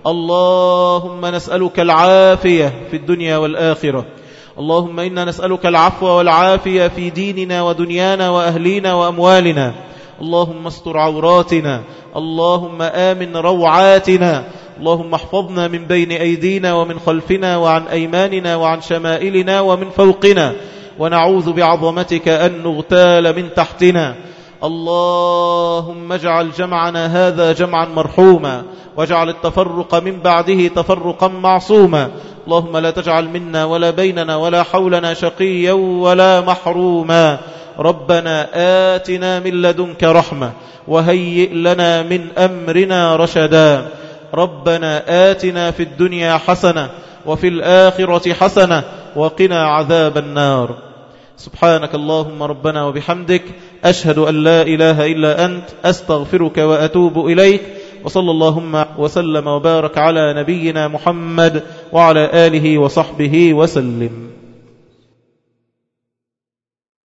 اللهم نسألك العافية في الدنيا والآخرة اللهم إنا نسألك العفو والعافية في ديننا ودنيانا وأهلينا وأموالنا اللهم استر عوراتنا اللهم آمن روعاتنا اللهم احفظنا من بين أيدينا ومن خلفنا وعن أيماننا وعن شمائلنا ومن فوقنا ونعوذ بعظمتك أن نغتال من تحتنا اللهم اجعل جمعنا هذا جمعا مرحوما واجعل التفرق من بعده تفرقا معصوما اللهم لا تجعل منا ولا بيننا ولا حولنا شقيا ولا محروما ربنا آتنا من لدنك رحمة وهيئ لنا من أمرنا رشدا ربنا آتنا في الدنيا حسنة وفي الآخرة حسنة وقنا عذاب النار سبحانك اللهم ربنا وبحمدك أشهد أن لا إله إلا أنت أستغفرك وأتوب إليك وصلى اللهم وسلم وبارك على نبينا محمد وعلى آله وصحبه وسلم